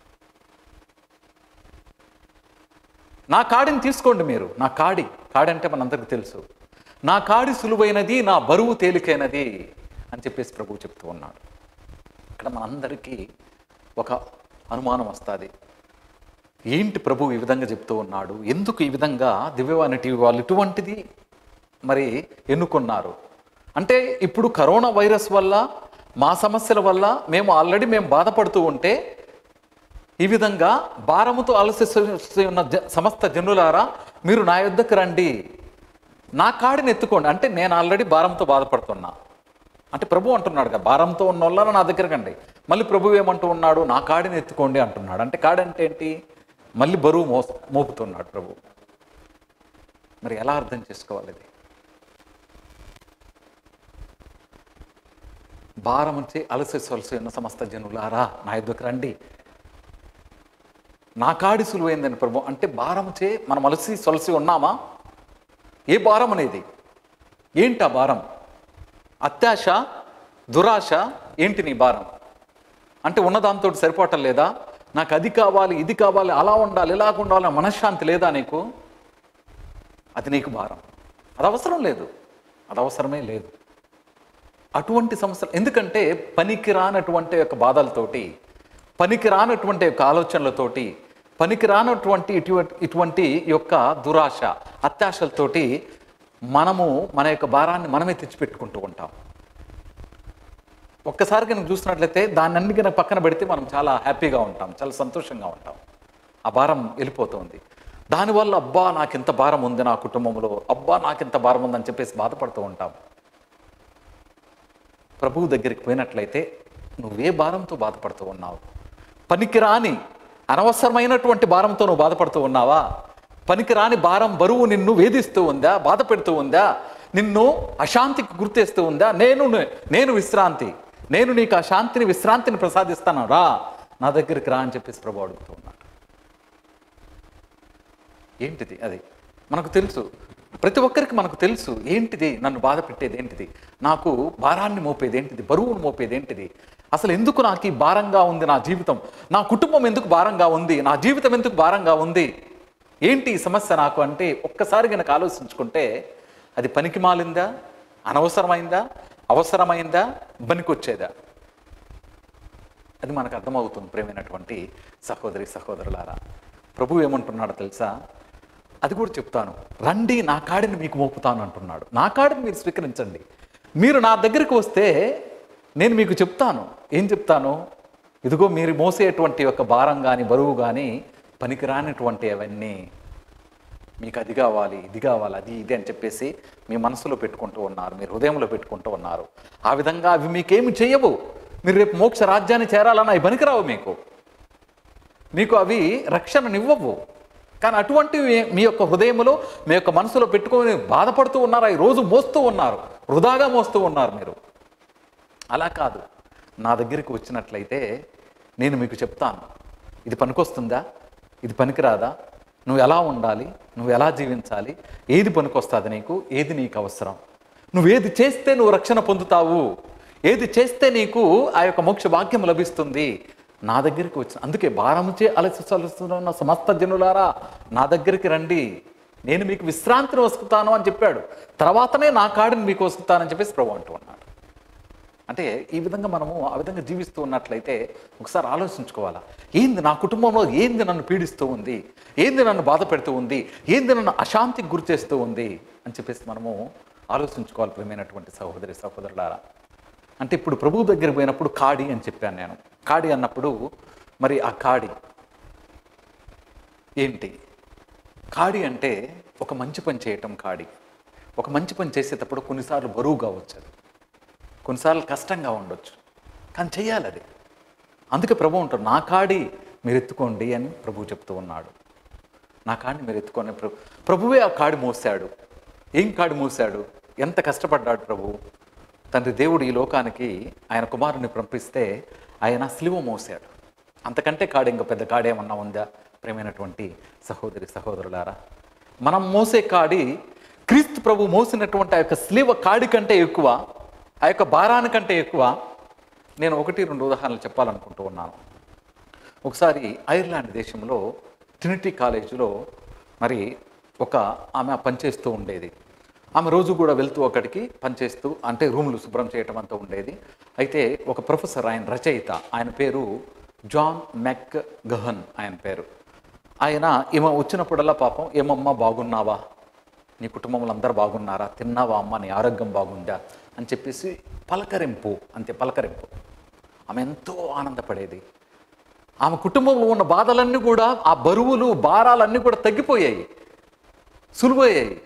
నా కాడిని తీసుకోండి మీరు నా కాడి కాడి అంటే మనందరికీ తెలుసు నా కాడి సులువైనది నా బరువు తేలికైనది అని చెప్పేసి ప్రభువు చెప్తూ ఉన్నాడు ఇక్కడ మనందరికీ ఒక అనుమానం వస్తుంది ఏంటి ప్రభు ఈ విధంగా చెప్తూ ఉన్నాడు ఎందుకు ఈ విధంగా దివ్యవాణి టీవీ వాళ్ళు ఇటువంటిది మరి ఎన్నుకున్నారు అంటే ఇప్పుడు కరోనా వైరస్ వల్ల మా సమస్యల వల్ల మేము ఆల్రెడీ మేము బాధపడుతూ ఉంటే ఈ విధంగా భారముతో అలసి ఉన్న జ- సమస్త జనులారా మీరు నా యొద్దకు రండి నా కాడిని ఎత్తుకోండి అంటే నేను ఆల్రెడీ భారంతో బాధపడుతున్నా అంటే ప్రభు అంటున్నాడు కదా భారంతో ఉన్న వాళ్ళ నా దగ్గర రండి మళ్ళీ ప్రభు ఏమంటూ ఉన్నాడు నా కాడిని ఎత్తుకోండి అంటున్నాడు అంటే కాడి అంటే ఏంటి మళ్ళీ బరువు మోస మోపుతున్నాడు ప్రభు మరి ఎలా అర్థం చేసుకోవాలి ఇది భారం వచ్చి అలసి సొలసి ఉన్న సమస్త జనులారా నా ఎద్దుకు రండి నా కాడి సులువైందని ప్రభు అంటే భారముచే మనం అలసి సొలసి ఉన్నామా ఏ భారం అనేది ఏంటి ఆ భారం అత్యాశ దురాశ ఏంటి నీ భారం అంటే ఉన్నదాంతో సరిపోవటం లేదా నాకు అది కావాలి ఇది కావాలి అలా ఉండాలి ఇలా ఉండాలి మనశ్శాంతి లేదా నీకు అది నీకు భారం అది అవసరం లేదు అది అవసరమే లేదు అటువంటి సమస్యలు ఎందుకంటే పనికి రానటువంటి యొక్క బాధలతోటి పనికి రానటువంటి యొక్క ఆలోచనలతోటి పనికి రానటువంటి ఇటువంటి ఇటువంటి యొక్క దురాశ అత్యాశలతోటి మనము మన యొక్క భారాన్ని మనమే తెచ్చిపెట్టుకుంటూ ఉంటాం ఒక్కసారి కనుక చూసినట్లయితే దాన్ని అన్ని కనుక పక్కన పెడితే మనం చాలా హ్యాపీగా ఉంటాం చాలా సంతోషంగా ఉంటాం ఆ భారం వెళ్ళిపోతుంది దానివల్ల అబ్బా నాకు ఇంత భారం ఉంది నా కుటుంబంలో అబ్బా నాకు ఇంత భారం ఉందని చెప్పేసి బాధపడుతూ ఉంటాం ప్రభువు దగ్గరికి పోయినట్లయితే నువ్వే భారంతో బాధపడుతూ ఉన్నావు పనికిరాని అనవసరమైనటువంటి భారంతో నువ్వు బాధపడుతూ ఉన్నావా పనికిరాని భారం బరువు నిన్ను వేధిస్తూ ఉందా బాధ పెడుతూ ఉందా నిన్ను అశాంతికి గుర్తేస్తూ ఉందా నేను నేను విశ్రాంతి నేను నీకు ఆ శాంతిని విశ్రాంతిని ప్రసాదిస్తాను రా నా దగ్గరికి రా అని చెప్పేసి ప్రభు అడుగుతూ ఉన్నాడు ఏంటిది అది మనకు తెలుసు ప్రతి ఒక్కరికి మనకు తెలుసు ఏంటిది నన్ను బాధ పెట్టేది ఏంటిది నాకు భారాన్ని మోపేది ఏంటిది బరువును మోపేది ఏంటిది అసలు ఎందుకు నాకు ఈ భారంగా ఉంది నా జీవితం నా కుటుంబం ఎందుకు భారంగా ఉంది నా జీవితం ఎందుకు భారంగా ఉంది ఏంటి ఈ సమస్య నాకు అంటే ఒక్కసారి కనుక ఆలోచించుకుంటే అది పనికి మాలిందా అనవసరమైందా అవసరమైందా పనికొచ్చేదా అది మనకు అర్థమవుతుంది ప్రేమైనటువంటి సహోదరి సహోదరులారా ప్రభు ఏమంటున్నాడో తెలుసా అది కూడా చెప్తాను రండి నా కాడిని మీకు మోపుతాను అంటున్నాడు నా కాడిని మీరు స్వీకరించండి మీరు నా దగ్గరికి వస్తే నేను మీకు చెప్తాను ఏం చెప్తాను ఇదిగో మీరు మోసేటువంటి ఒక భారం కానీ బరువు కానీ పనికిరానటువంటి అవన్నీ మీకు అది కావాలి ఇది కావాలి అది ఇది అని చెప్పేసి మీ మనసులో పెట్టుకుంటూ ఉన్నారు మీ హృదయంలో పెట్టుకుంటూ ఉన్నారు ఆ విధంగా అవి మీకేమి చేయవు మీరు రేపు మోక్ష రాజ్యాన్ని చేరాలన్న అవి పనికిరావు మీకు మీకు అవి రక్షణనివ్వవు కానీ అటువంటివి మీ యొక్క హృదయంలో మీ యొక్క మనసులో పెట్టుకొని బాధపడుతూ ఉన్నారు ఈ రోజు మోస్తూ ఉన్నారు వృధాగా మోస్తూ ఉన్నారు మీరు అలా కాదు నా దగ్గరికి వచ్చినట్లయితే నేను మీకు చెప్తాను ఇది పనికొస్తుందా ఇది పనికిరాదా నువ్వు ఎలా ఉండాలి నువ్వు ఎలా జీవించాలి ఏది పనికొస్తుంది నీకు ఏది నీకు అవసరం నువ్వేది చేస్తే నువ్వు రక్షణ పొందుతావు ఏది చేస్తే నీకు ఆ యొక్క మోక్ష భాగ్యం లభిస్తుంది నా దగ్గరికి వచ్చిన అందుకే భారముచే అలసి సలుస్తున్న సమస్త జనులారా నా దగ్గరికి రండి నేను మీకు విశ్రాంతిని వసుకుతాను అని చెప్పాడు తర్వాతనే నా కాడిని మీకు వసుకుతానని చెప్పేసి ప్రభు అంటూ ఉన్నాడు అంటే ఈ విధంగా మనము ఆ విధంగా జీవిస్తూ ఉన్నట్లయితే ఒకసారి ఆలోచించుకోవాలా ఏంది నా కుటుంబంలో ఏంది నన్ను పీడిస్తూ ఉంది ఏంది నన్ను బాధ పెడుతూ ఉంది ఏంది నన్ను అశాంతికి గురి చేస్తూ ఉంది అని చెప్పేసి మనము ఆలోచించుకోవాలి ప్రియమైనటువంటి సహోదరి సహోదరులారా అంటే ఇప్పుడు ప్రభువు దగ్గర పోయినప్పుడు కాడి అని చెప్పాను నేను కాడి అన్నప్పుడు మరి ఆ కాడి ఏంటి కాడి అంటే ఒక మంచి పని చేయటం కాడి ఒక మంచి పని చేసేటప్పుడు కొన్నిసార్లు బరువు కావచ్చు అది కొన్నిసార్లు కష్టంగా ఉండొచ్చు కానీ చేయాలి అది అందుకే ప్రభు ఉంటారు నా కాడి మీరు ఎత్తుకోండి అని ప్రభు చెప్తూ ఉన్నాడు నా కాడిని మీరు ఎత్తుకోండి ప్రభు ప్రభువే ఆ కాడి మోసాడు ఏం కాడి మోసాడు ఎంత కష్టపడ్డాడు ప్రభు తండ్రి దేవుడు ఈ లోకానికి ఆయన కుమారుని పంపిస్తే ఆయన సిలువ మోసాడు అంతకంటే కాడు ఇంకా పెద్ద కాడేమన్నా ఉందా ప్రేమైనటువంటి సహోదరి సహోదరులారా మనం మోసే కాడి క్రీస్తు ప్రభు మోసినటువంటి ఆ యొక్క స్లీవ కాడి కంటే ఎక్కువ ఆ యొక్క భారానికంటే ఎక్కువ నేను ఒకటి రెండు ఉదాహరణలు చెప్పాలనుకుంటూ ఉన్నాను ఒకసారి ఐర్లాండ్ దేశంలో ట్రినిటీ కాలేజీలో మరి ఒక ఆమె పనిచేస్తూ ఉండేది ఆమె రోజు కూడా వెళ్తూ అక్కడికి పనిచేస్తూ అంటే రూములు శుభ్రం చేయటం అంతా ఉండేది అయితే ఒక ప్రొఫెసర్ ఆయన రచయిత ఆయన పేరు జాన్ మెక్ గహన్ ఆయన పేరు ఆయన ఈమె వచ్చినప్పుడల్లా పాపం ఏమమ్మా బాగున్నావా నీ కుటుంబంలో అందరూ బాగున్నారా తిన్నావా అమ్మ నీ ఆరోగ్యం బాగుందా అని చెప్పేసి పలకరింపు అంతే పలకరింపు ఆమె ఎంతో ఆనందపడేది ఆమె కుటుంబంలో ఉన్న బాధలన్నీ కూడా ఆ బరువులు భారాలన్నీ కూడా తగ్గిపోయాయి సులువయ్యాయి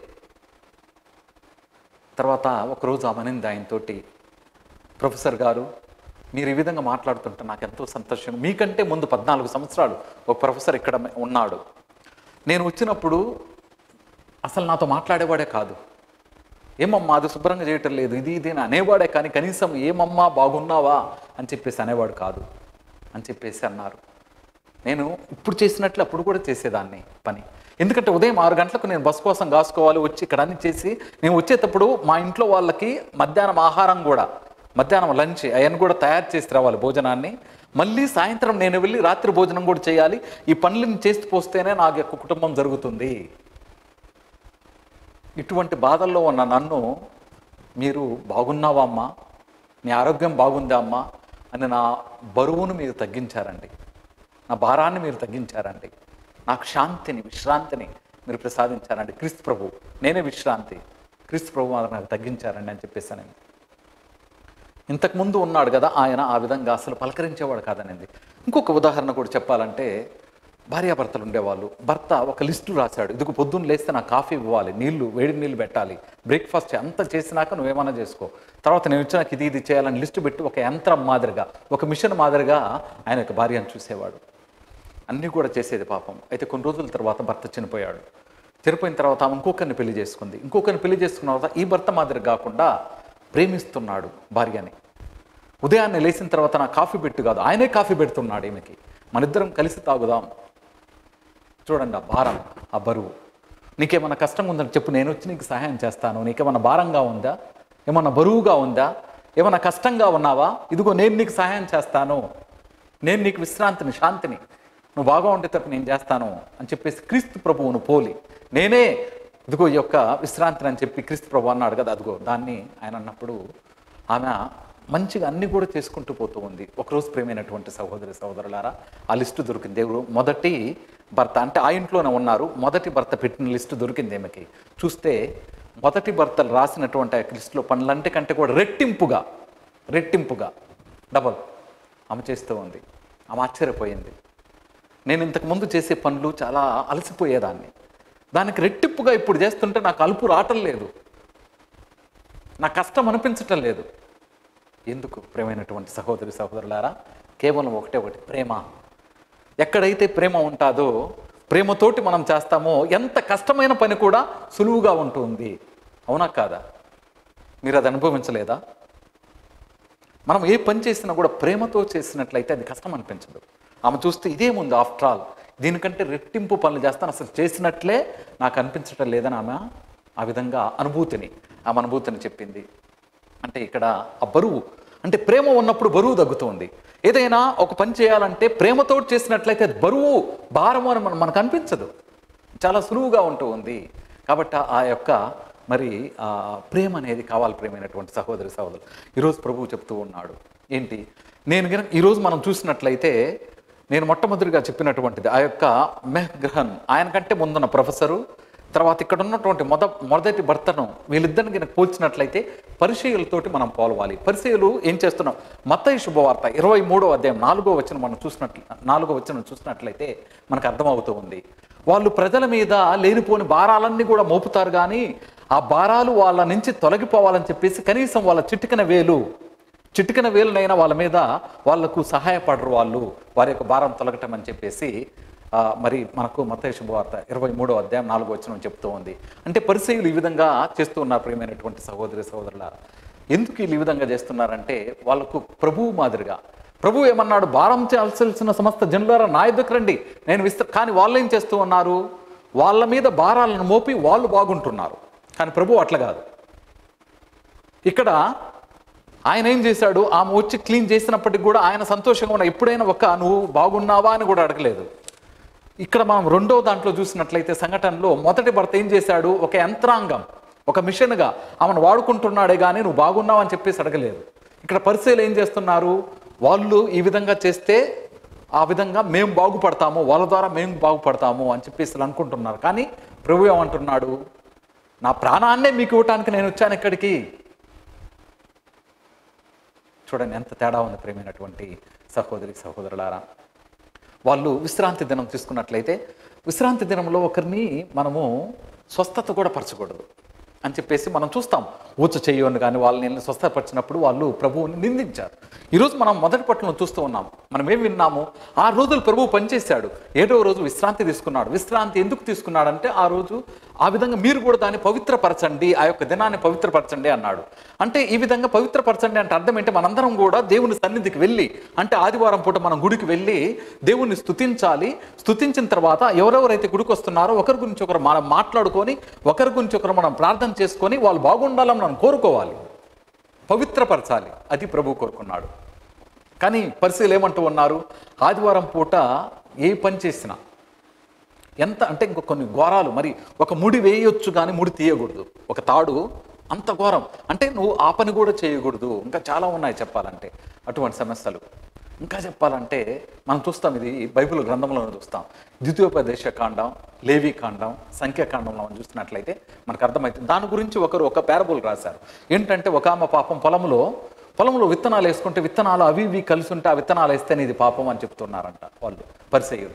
తర్వాత ఒకరోజు ఆమె అనింది ఆయనతోటి ప్రొఫెసర్ గారు మీరు ఈ విధంగా మాట్లాడుతుంటే నాకు ఎంతో సంతోషం మీకంటే ముందు పద్నాలుగు సంవత్సరాలు ఒక ప్రొఫెసర్ ఇక్కడ ఉన్నాడు నేను వచ్చినప్పుడు అసలు నాతో మాట్లాడేవాడే కాదు ఏమమ్మా అది శుభ్రంగా చేయటం లేదు ఇది ఇది అని అనేవాడే కానీ కనీసం ఏమమ్మా బాగున్నావా అని చెప్పేసి అనేవాడు కాదు అని చెప్పేసి అన్నారు నేను ఇప్పుడు చేసినట్లు అప్పుడు కూడా చేసేదాన్ని పని ఎందుకంటే ఉదయం ఆరు గంటలకు నేను బస్ కోసం కాసుకోవాలి వచ్చి ఇక్కడ అన్ని చేసి నేను వచ్చేటప్పుడు మా ఇంట్లో వాళ్ళకి మధ్యాహ్నం ఆహారం కూడా మధ్యాహ్నం లంచ్ అవన్నీ కూడా తయారు చేసి రావాలి భోజనాన్ని మళ్ళీ సాయంత్రం నేను వెళ్ళి రాత్రి భోజనం కూడా చేయాలి ఈ పనులను చేసి పోస్తేనే నాకు యొక్క కుటుంబం జరుగుతుంది ఇటువంటి బాధల్లో ఉన్న నన్ను మీరు బాగున్నావా అమ్మా నీ ఆరోగ్యం బాగుందా అమ్మా అని నా బరువును మీరు తగ్గించారండి నా భారాన్ని మీరు తగ్గించారండి నాకు శాంతిని విశ్రాంతిని మీరు ప్రసాదించారండి క్రీస్తు ప్రభు నేనే విశ్రాంతి క్రీస్తు ప్రభు అది నాకు తగ్గించారండి అని చెప్పేసాను ఇంతకుముందు ఉన్నాడు కదా ఆయన ఆ విధంగా అసలు పలకరించేవాడు కాదనేది ఇంకొక ఉదాహరణ కూడా చెప్పాలంటే భార్యాభర్తలు ఉండేవాళ్ళు భర్త ఒక లిస్టు రాశాడు ఇదిగో పొద్దున్న లేస్తే నాకు కాఫీ ఇవ్వాలి నీళ్లు వేడి నీళ్ళు పెట్టాలి బ్రేక్ఫాస్ట్ అంతా చేసినాక నువ్వేమన్నా చేసుకో తర్వాత నేను వచ్చినాక ఇది ఇది చేయాలని లిస్టు పెట్టి ఒక యంత్రం మాదిరిగా ఒక మిషన్ మాదిరిగా ఆయన యొక్క భార్యను చూసేవాడు అన్నీ కూడా చేసేది పాపం అయితే కొన్ని రోజుల తర్వాత భర్త చనిపోయాడు చనిపోయిన తర్వాత ఆమె ఇంకొకరిని పెళ్లి చేసుకుంది ఇంకొకరిని పెళ్లి చేసుకున్న తర్వాత ఈ భర్త మాదిరి కాకుండా ప్రేమిస్తున్నాడు భార్యని ఉదయాన్నే లేచిన తర్వాత నా కాఫీ పెట్టు కాదు ఆయనే కాఫీ పెడుతున్నాడు ఈమెకి మనిద్దరం కలిసి తాగుదాం చూడండి ఆ భారం ఆ బరువు నీకేమన్నా కష్టంగా ఉందని చెప్పు నేను వచ్చి నీకు సహాయం చేస్తాను నీకేమన్నా భారంగా ఉందా ఏమన్నా బరువుగా ఉందా ఏమన్నా కష్టంగా ఉన్నావా ఇదిగో నేను నీకు సహాయం చేస్తాను నేను నీకు విశ్రాంతిని శాంతిని నువ్వు బాగా ఉంటే తప్ప నేను చేస్తాను అని చెప్పేసి క్రీస్తు ప్రభువును పోలి నేనే ఇదిగో ఈ యొక్క విశ్రాంతిని అని చెప్పి క్రీస్తు ప్రభు అన్నాడు కదా అదిగో దాన్ని ఆయన అన్నప్పుడు ఆమె మంచిగా అన్ని కూడా చేసుకుంటూ పోతూ ఉంది ఒకరోజు ప్రేమైనటువంటి సహోదరి సహోదరులారా ఆ లిస్టు దొరికింది దేవుడు మొదటి భర్త అంటే ఆ ఇంట్లోనే ఉన్నారు మొదటి భర్త పెట్టిన లిస్టు దొరికింది ఈమెకి చూస్తే మొదటి భర్తలు రాసినటువంటి ఆ లిస్టులో పనులంటే కంటే కూడా రెట్టింపుగా రెట్టింపుగా డబల్ ఆమె చేస్తూ ఉంది ఆమె ఆశ్చర్యపోయింది నేను ఇంతకు ముందు చేసే పనులు చాలా అలసిపోయేదాన్ని దానికి రెట్టింపుగా ఇప్పుడు చేస్తుంటే నాకు అలుపు రావటం లేదు నా కష్టం అనిపించటం లేదు ఎందుకు ప్రేమైనటువంటి సహోదరి సహోదరులారా కేవలం ఒకటే ఒకటి ప్రేమ ఎక్కడైతే ప్రేమ ఉంటుందో ప్రేమతోటి మనం చేస్తామో ఎంత కష్టమైన పని కూడా సులువుగా ఉంటుంది అవునా కాదా మీరు అది అనుభవించలేదా మనం ఏ పని చేసినా కూడా ప్రేమతో చేసినట్లయితే అది కష్టం అనిపించదు ఆమె చూస్తే ఇదేముంది ఆఫ్టర్ ఆల్ దీనికంటే రెట్టింపు పనులు చేస్తాను అసలు చేసినట్లే నాకు అనిపించటం లేదని ఆమె ఆ విధంగా అనుభూతిని ఆమె అనుభూతిని చెప్పింది అంటే ఇక్కడ ఆ బరువు అంటే ప్రేమ ఉన్నప్పుడు బరువు తగ్గుతుంది ఏదైనా ఒక పని చేయాలంటే ప్రేమతో చేసినట్లయితే అది బరువు భారము అని మన మనకు అనిపించదు చాలా సులువుగా ఉంటూ ఉంది కాబట్టి ఆ యొక్క మరి ఆ ప్రేమ అనేది కావాలి ప్రేమైనటువంటి సహోదరి సహోదరులు ఈరోజు ప్రభువు చెప్తూ ఉన్నాడు ఏంటి నేను గనుక ఈరోజు మనం చూసినట్లయితే నేను మొట్టమొదటిగా చెప్పినటువంటిది ఆ యొక్క మెహ్గ్రహన్ ఆయన కంటే ముందున్న ప్రొఫెసరు తర్వాత ఇక్కడ ఉన్నటువంటి మొద మొదటి భర్తను వీళ్ళిద్దరిని కనుక పోల్చినట్లయితే పరిచయులతోటి మనం పోలవాలి పరిచయులు ఏం చేస్తున్నాం మత్తయి శుభవార్త ఇరవై మూడో అధ్యాయం నాలుగో వచ్చిన మనం చూసినట్లు నాలుగో వచ్చిన చూసినట్లయితే మనకు అర్థమవుతూ ఉంది వాళ్ళు ప్రజల మీద లేనిపోని భారాలన్నీ కూడా మోపుతారు కానీ ఆ భారాలు వాళ్ళ నుంచి తొలగిపోవాలని చెప్పేసి కనీసం వాళ్ళ చిటికన వేలు చిటికన వేలునైనా వాళ్ళ మీద వాళ్లకు సహాయపడరు వాళ్ళు వారి యొక్క భారం తొలగటం అని చెప్పేసి ఆ, మరి మనకు మత్తయి శుభవార్త ఇరవై మూడో అధ్యాయం నాలుగో వచ్చిన చెప్తూ ఉంది అంటే పరిచయులు ఈ విధంగా చేస్తూ ఉన్నారు ప్రియమైనటువంటి సహోదరి సహోదరుల ఎందుకు వీళ్ళు ఈ విధంగా చేస్తున్నారంటే వాళ్ళకు ప్రభువు మాదిరిగా ప్రభు ఏమన్నాడు భారం చేయాల్సిన సమస్త జనులారా నా ఎదుకు రండి నేను విస్త కానీ వాళ్ళు ఏం చేస్తూ ఉన్నారు వాళ్ళ మీద భారాలను మోపి వాళ్ళు బాగుంటున్నారు కానీ ప్రభు అట్లా కాదు ఇక్కడ ఆయన ఏం చేశాడు ఆమె వచ్చి క్లీన్ చేసినప్పటికి కూడా ఆయన సంతోషంగా ఉన్న ఎప్పుడైనా ఒక నువ్వు బాగున్నావా అని కూడా అడగలేదు ఇక్కడ మనం రెండో దాంట్లో చూసినట్లయితే సంఘటనలో మొదటి భర్త ఏం చేశాడు ఒక యంత్రాంగం ఒక మిషన్గా ఆమెను వాడుకుంటున్నాడే కానీ నువ్వు బాగున్నావు అని చెప్పేసి అడగలేదు ఇక్కడ పరిచయలు ఏం చేస్తున్నారు వాళ్ళు ఈ విధంగా చేస్తే ఆ విధంగా మేము బాగుపడతాము వాళ్ళ ద్వారా మేము బాగుపడతాము అని చెప్పేసి వీళ్ళు అనుకుంటున్నారు కానీ ప్రభు ఏమంటున్నాడు నా ప్రాణాన్నే మీకు ఇవ్వటానికి నేను వచ్చాను ఇక్కడికి చూడండి ఎంత తేడా ఉంది ప్రేమైనటువంటి సహోదరి సహోదరులారా వాళ్ళు విశ్రాంతి దినం తీసుకున్నట్లయితే విశ్రాంతి దినంలో ఒకరిని మనము స్వస్థత కూడా పరచకూడదు అని చెప్పేసి మనం చూస్తాం ఊచ చెయ్యని కానీ వాళ్ళని స్వస్థపరిచినప్పుడు వాళ్ళు ప్రభువుని నిందించారు ఈరోజు మనం మొదటి పట్టును చూస్తూ ఉన్నాం మనం ఏం విన్నాము ఆ రోజులు ప్రభువు పనిచేశాడు ఏడవ రోజు విశ్రాంతి తీసుకున్నాడు విశ్రాంతి ఎందుకు తీసుకున్నాడంటే ఆ రోజు ఆ విధంగా మీరు కూడా దాన్ని పవిత్రపరచండి ఆ యొక్క దినాన్ని పవిత్రపరచండి అన్నాడు అంటే ఈ విధంగా పవిత్రపరచండి అంటే అర్థం ఏంటి మనందరం కూడా దేవుని సన్నిధికి వెళ్ళి అంటే ఆదివారం పూట మనం గుడికి వెళ్ళి దేవుణ్ణి స్తుతించాలి స్తుతించిన తర్వాత ఎవరెవరైతే గుడికి వస్తున్నారో ఒకరి గురించి ఒకరు మనం మాట్లాడుకొని ఒకరి గురించి ఒకరు మనం ప్రార్థన చేసుకొని వాళ్ళు బాగుండాలని మనం కోరుకోవాలి పవిత్రపరచాలి అది ప్రభు కోరుకున్నాడు కానీ పరిశీలు ఏమంటూ ఉన్నారు ఆదివారం పూట ఏ పని చేసినా ఎంత అంటే ఇంకో కొన్ని ఘోరాలు మరి ఒక ముడి వేయొచ్చు కానీ ముడి తీయకూడదు ఒక తాడు అంత ఘోరం అంటే నువ్వు ఆ పని కూడా చేయకూడదు ఇంకా చాలా ఉన్నాయి చెప్పాలంటే అటువంటి సమస్యలు ఇంకా చెప్పాలంటే మనం చూస్తాం ఇది బైబిల్ గ్రంథంలో చూస్తాం ద్వితీయోపదేశ కాండం లేవి కాండం సంఖ్యాకాండంలో మనం చూసినట్లయితే మనకు అర్థమవుతుంది దాని గురించి ఒకరు ఒక పేరబుల్ రాశారు ఏంటంటే ఒక ఆమె పాపం పొలంలో పొలంలో విత్తనాలు వేసుకుంటే విత్తనాలు అవి ఇవి కలిసి ఉంటే ఆ విత్తనాలు వేస్తేనే ఇది పాపం అని చెప్తున్నారంట వాళ్ళు పరిసయ్యులు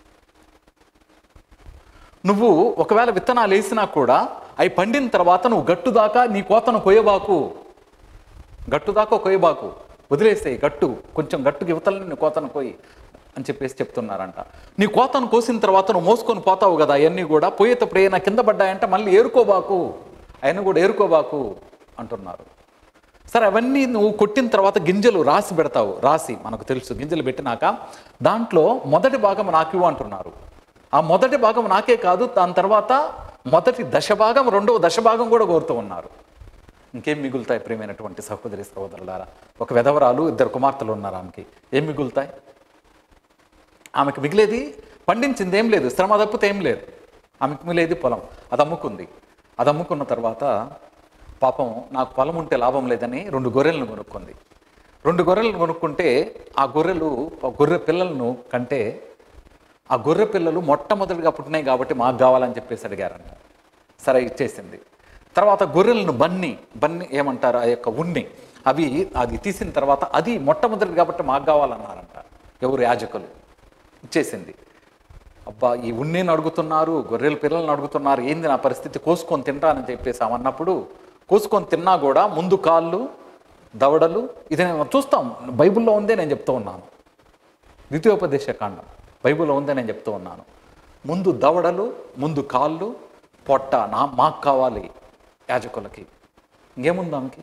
నువ్వు ఒకవేళ విత్తనాలు వేసినా కూడా అవి పండిన తర్వాత నువ్వు గట్టు దాకా నీ కోతను కొయ్యబాకు గట్టు దాకా కొయ్యబాకు వదిలేసేయి గట్టు కొంచెం గట్టుకి యువతలని నీ కోతను కొయ్యి అని చెప్పేసి చెప్తున్నారంట నీ కోతను కోసిన తర్వాత నువ్వు మోసుకొని పోతావు కదా అవన్నీ కూడా పోయేటప్పుడు ఏమైనా కింద పడ్డాయంటే మళ్ళీ ఏరుకోబాకు అవన్నీ కూడా ఏరుకోబాకు అంటున్నారు సరే అవన్నీ నువ్వు కొట్టిన తర్వాత గింజలు రాసి పెడతావు రాసి మనకు తెలుసు గింజలు పెట్టినాక దాంట్లో మొదటి భాగం నాకు ఇవ్వు అంటున్నారు ఆ మొదటి భాగం నాకే కాదు దాని తర్వాత మొదటి దశ భాగం రెండవ దశ భాగం కూడా కోరుతూ ఉన్నారు ఇంకేం మిగులుతాయి ప్రియమైనటువంటి సహోదరి సహోదరులారా ఒక విధవరాలు ఇద్దరు కుమార్తెలు ఉన్నారు ఆమెకి ఏం మిగులుతాయి ఆమెకు మిగిలేది పండించింది ఏం లేదు శ్రమ తప్పితే ఏం లేదు ఆమెకు మిగిలేది పొలం అది అమ్ముకుంది అది అమ్ముకున్న తర్వాత పాపం నాకు పొలం ఉంటే లాభం లేదని రెండు గొర్రెలను కొనుక్కుంది రెండు గొర్రెలను కొనుక్కుంటే ఆ గొర్రెలు ఆ గొర్రె పిల్లలను కంటే ఆ గొర్రె పిల్లలు మొట్టమొదటిగా పుట్టినాయి కాబట్టి మాకు కావాలని చెప్పేసి అడిగారంట సరే ఇచ్చేసింది తర్వాత గొర్రెలను బన్ని బన్ని ఏమంటారు ఆ యొక్క ఉన్ని అవి అది తీసిన తర్వాత అది మొట్టమొదటి కాబట్టి మాకు కావాలన్నారంట ఎవరు యాజకులు ఇచ్చేసింది అబ్బా ఈ ఉన్నిని అడుగుతున్నారు గొర్రెల పిల్లల్ని అడుగుతున్నారు ఏంది నా పరిస్థితి కోసుకొని తింటానని చెప్పేసి ఆమె అన్నప్పుడు కోసుకొని తిన్నా కూడా ముందు కాళ్ళు దవడలు ఇది నేను చూస్తాం బైబిల్లో ఉందే నేను చెప్తూ ఉన్నాను ద్వితీయోపదేశ కాండం బైబిల్లో ఉందే నేను చెప్తూ ఉన్నాను ముందు దవడలు ముందు కాళ్ళు పొట్ట నా మాకు కావాలి యాజకులకి ఇంకేముంది ఆమెకి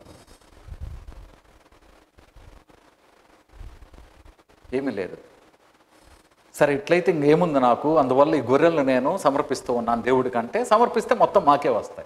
ఏమీ లేదు సరే ఇట్లయితే ఇంకేముంది నాకు అందువల్ల ఈ గొర్రెలను నేను సమర్పిస్తూ ఉన్నాను దేవుడి కంటే సమర్పిస్తే మొత్తం మాకే వస్తాయి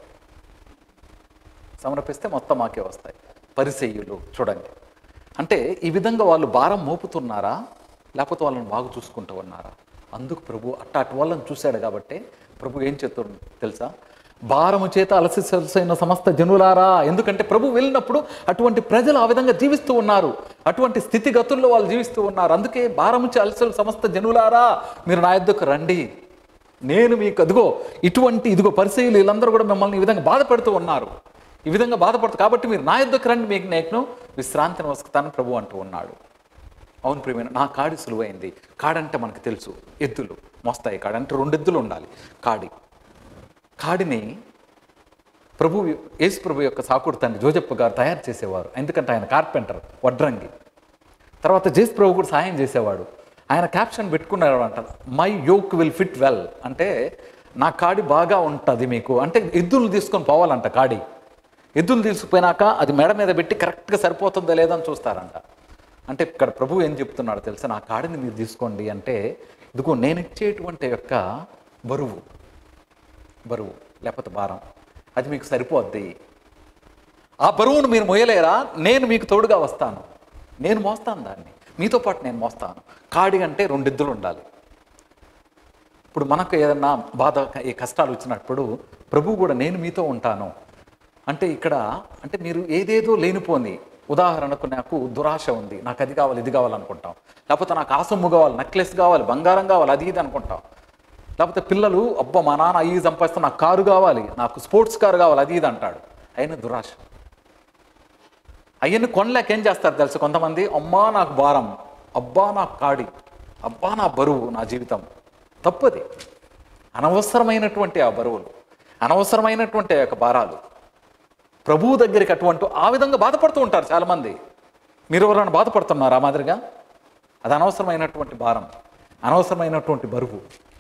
సమర్పిస్తే మొత్తం మాకే వస్తాయి పరిసెయ్యులు చూడండి అంటే ఈ విధంగా వాళ్ళు భారం మోపుతున్నారా లేకపోతే వాళ్ళని బాగు చూసుకుంటూ ఉన్నారా అందుకు ప్రభు అట్ట అటు వాళ్ళని చూశాడు కాబట్టి ప్రభు ఏం చెప్తుంది తెలుసా భారము చేత అలసి సొలసైన సమస్త జనులారా ఎందుకంటే ప్రభు వెళ్ళినప్పుడు అటువంటి ప్రజలు ఆ విధంగా జీవిస్తూ ఉన్నారు అటువంటి స్థితిగతుల్లో వాళ్ళు జీవిస్తూ ఉన్నారు అందుకే భారము చే అలసలు సమస్త జనులారా మీరు నా యొద్దకు రండి నేను మీకు అదిగో ఇటువంటి ఇదిగో పరిశీలి వీళ్ళందరూ కూడా మిమ్మల్ని ఈ విధంగా బాధపెడుతూ ఉన్నారు ఈ విధంగా బాధపడుతూ కాబట్టి మీరు నా యొద్దకు రండి మీకు నేను విశ్రాంతిని వస్తానని ప్రభు అంటూ ఉన్నాడు అవును ప్రియమైన నా కాడి సులువైంది కాడంటే మనకు తెలుసు ఎద్దులు మోస్తాయి కాడి అంటే రెండు ఎద్దులు ఉండాలి కాడి కాడిని ప్రభు యేసు ప్రభు యొక్క సాకుడు తండ్రి జోజప్ప గారు తయారు చేసేవారు ఎందుకంటే ఆయన కార్పెంటర్ వడ్రంగి తర్వాత జేసు ప్రభు కూడా సాయం చేసేవాడు ఆయన క్యాప్షన్ పెట్టుకున్నారు అంట my yoke will fit well అంటే నా కాడి బాగా ఉంటుంది మీకు అంటే ఎద్దులు తీసుకొని పోవాలంట కాడి ఎద్దులు తీసుకుపోయినాక అది మెడ మీద పెట్టి కరెక్ట్గా సరిపోతుందా లేదని చూస్తారంట అంటే ఇక్కడ ప్రభు ఏం చెప్తున్నాడు తెలుసా నా కాడిని మీరు తీసుకోండి అంటే ఇదిగో నేను ఇచ్చేటువంటి యొక్క బరువు బరువు లేకపోతే భారం అది మీకు సరిపోద్ది ఆ బరువును మీరు మోయలేరా నేను మీకు తోడుగా వస్తాను నేను మోస్తాను దాన్ని మీతో పాటు నేను మోస్తాను కాడి అంటే రెండిద్దులు ఉండాలి ఇప్పుడు మనకు ఏదన్నా బాధ ఈ కష్టాలు వచ్చినప్పుడు ప్రభు కూడా నేను మీతో ఉంటాను అంటే ఇక్కడ అంటే మీరు ఏదేదో లేనిపోని ఉదాహరణకు నాకు దురాశ ఉంది నాకు అది కావాలి ఇది కావాలనుకుంటాం లేకపోతే నాకు ఆ సొమ్ము కావాలి నెక్లెస్ కావాలి బంగారం కావాలి అది ఇది అనుకుంటాం లేకపోతే పిల్లలు అబ్బా మా నాన్న అయ్యి సంపాదిస్తే నాకు కారు కావాలి నాకు స్పోర్ట్స్ కారు కావాలి అది ఇది అంటాడు అయిన దురాశ అవన్నీ కొనలేక ఏం చేస్తారు తెలుసు కొంతమంది అమ్మా నాకు భారం అబ్బా నాకు కాడి అబ్బా నా బరువు నా జీవితం తప్పది అనవసరమైనటువంటి ఆ బరువులు అనవసరమైనటువంటి ఆ యొక్క భారాలు ప్రభువు దగ్గరికి అటువంటి ఆ విధంగా బాధపడుతూ ఉంటారు చాలామంది మీరు ఎవరైనా బాధపడుతున్నారు ఆ మాదిరిగా అది అనవసరమైనటువంటి భారం అనవసరమైనటువంటి బరువు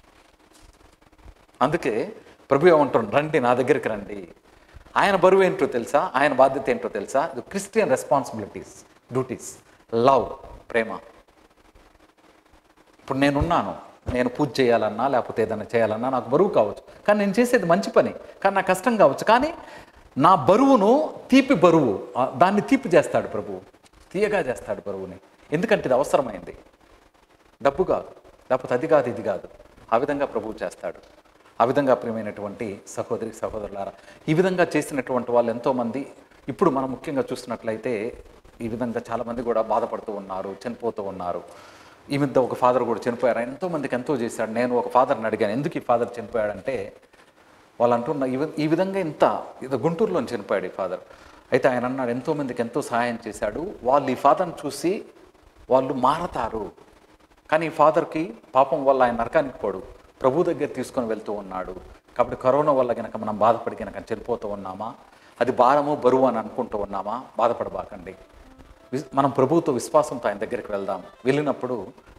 అందుకే ప్రభు ఏమంటాడు రండి నా దగ్గరికి రండి ఆయన బరువు ఏంటో తెలుసా ఆయన బాధ్యత ఏంటో తెలుసా ఇది క్రిస్టియన్ రెస్పాన్సిబిలిటీస్ డ్యూటీస్ లవ్ ప్రేమ ఇప్పుడు నేనున్నాను నేను పూజ చేయాలన్నా లేకపోతే ఏదైనా చేయాలన్నా నాకు బరువు కావచ్చు కానీ నేను చేసేది మంచి పని కానీ నాకు కష్టం కావచ్చు కానీ నా బరువును తీపి బరువు ఆ, దాన్ని తీపి చేస్తాడు ప్రభువు తీయగా చేస్తాడు బరువుని ఎందుకంటే ఇది అవసరమైంది డబ్బు కాదు లేకపోతే అది కాదు ఇది కాదు ఆ విధంగా ప్రభువు చేస్తాడు ఆ విధంగా ప్రియమైనటువంటి సహోదరి సహోదరులారా ఈ విధంగా చేసినటువంటి వాళ్ళు ఎంతోమంది ఇప్పుడు మనం ముఖ్యంగా చూసినట్లయితే ఈ విధంగా చాలామంది కూడా బాధపడుతూ ఉన్నారు చనిపోతూ ఉన్నారు ఈ మధ్య ఒక ఫాదర్ కూడా చనిపోయారు ఆయన ఎంతోమందికి ఎంతో చేశాడు నేను ఒక ఫాదర్ని అడిగాను ఎందుకు ఈ ఫాదర్ చనిపోయాడంటే వాళ్ళు అంటున్న ఈ వి- ఈ విధంగా ఇంత ఇది గుంటూరులో చనిపోయాడు ఈ ఫాదర్ అయితే ఆయన అన్నాడు ఎంతోమందికి ఎంతో సహాయం చేశాడు వాళ్ళు ఈ ఫాదర్ని చూసి వాళ్ళు మారతారు కానీ ఈ ఫాదర్కి పాపం వల్ల ఆయన నరకానికి పోడు ప్రభు దగ్గర తీసుకొని వెళ్తూ ఉన్నాడు కాబట్టి కరోనా వల్ల కనుక మనం బాధపడి కనుక చనిపోతూ ఉన్నామా అది భారము బరువు అని అనుకుంటూ ఉన్నామా బాధపడబాకండి విస్- మనం ప్రభువుతో విశ్వాసంతో ఆయన దగ్గరికి వెళ్దాం వెళ్ళినప్పుడు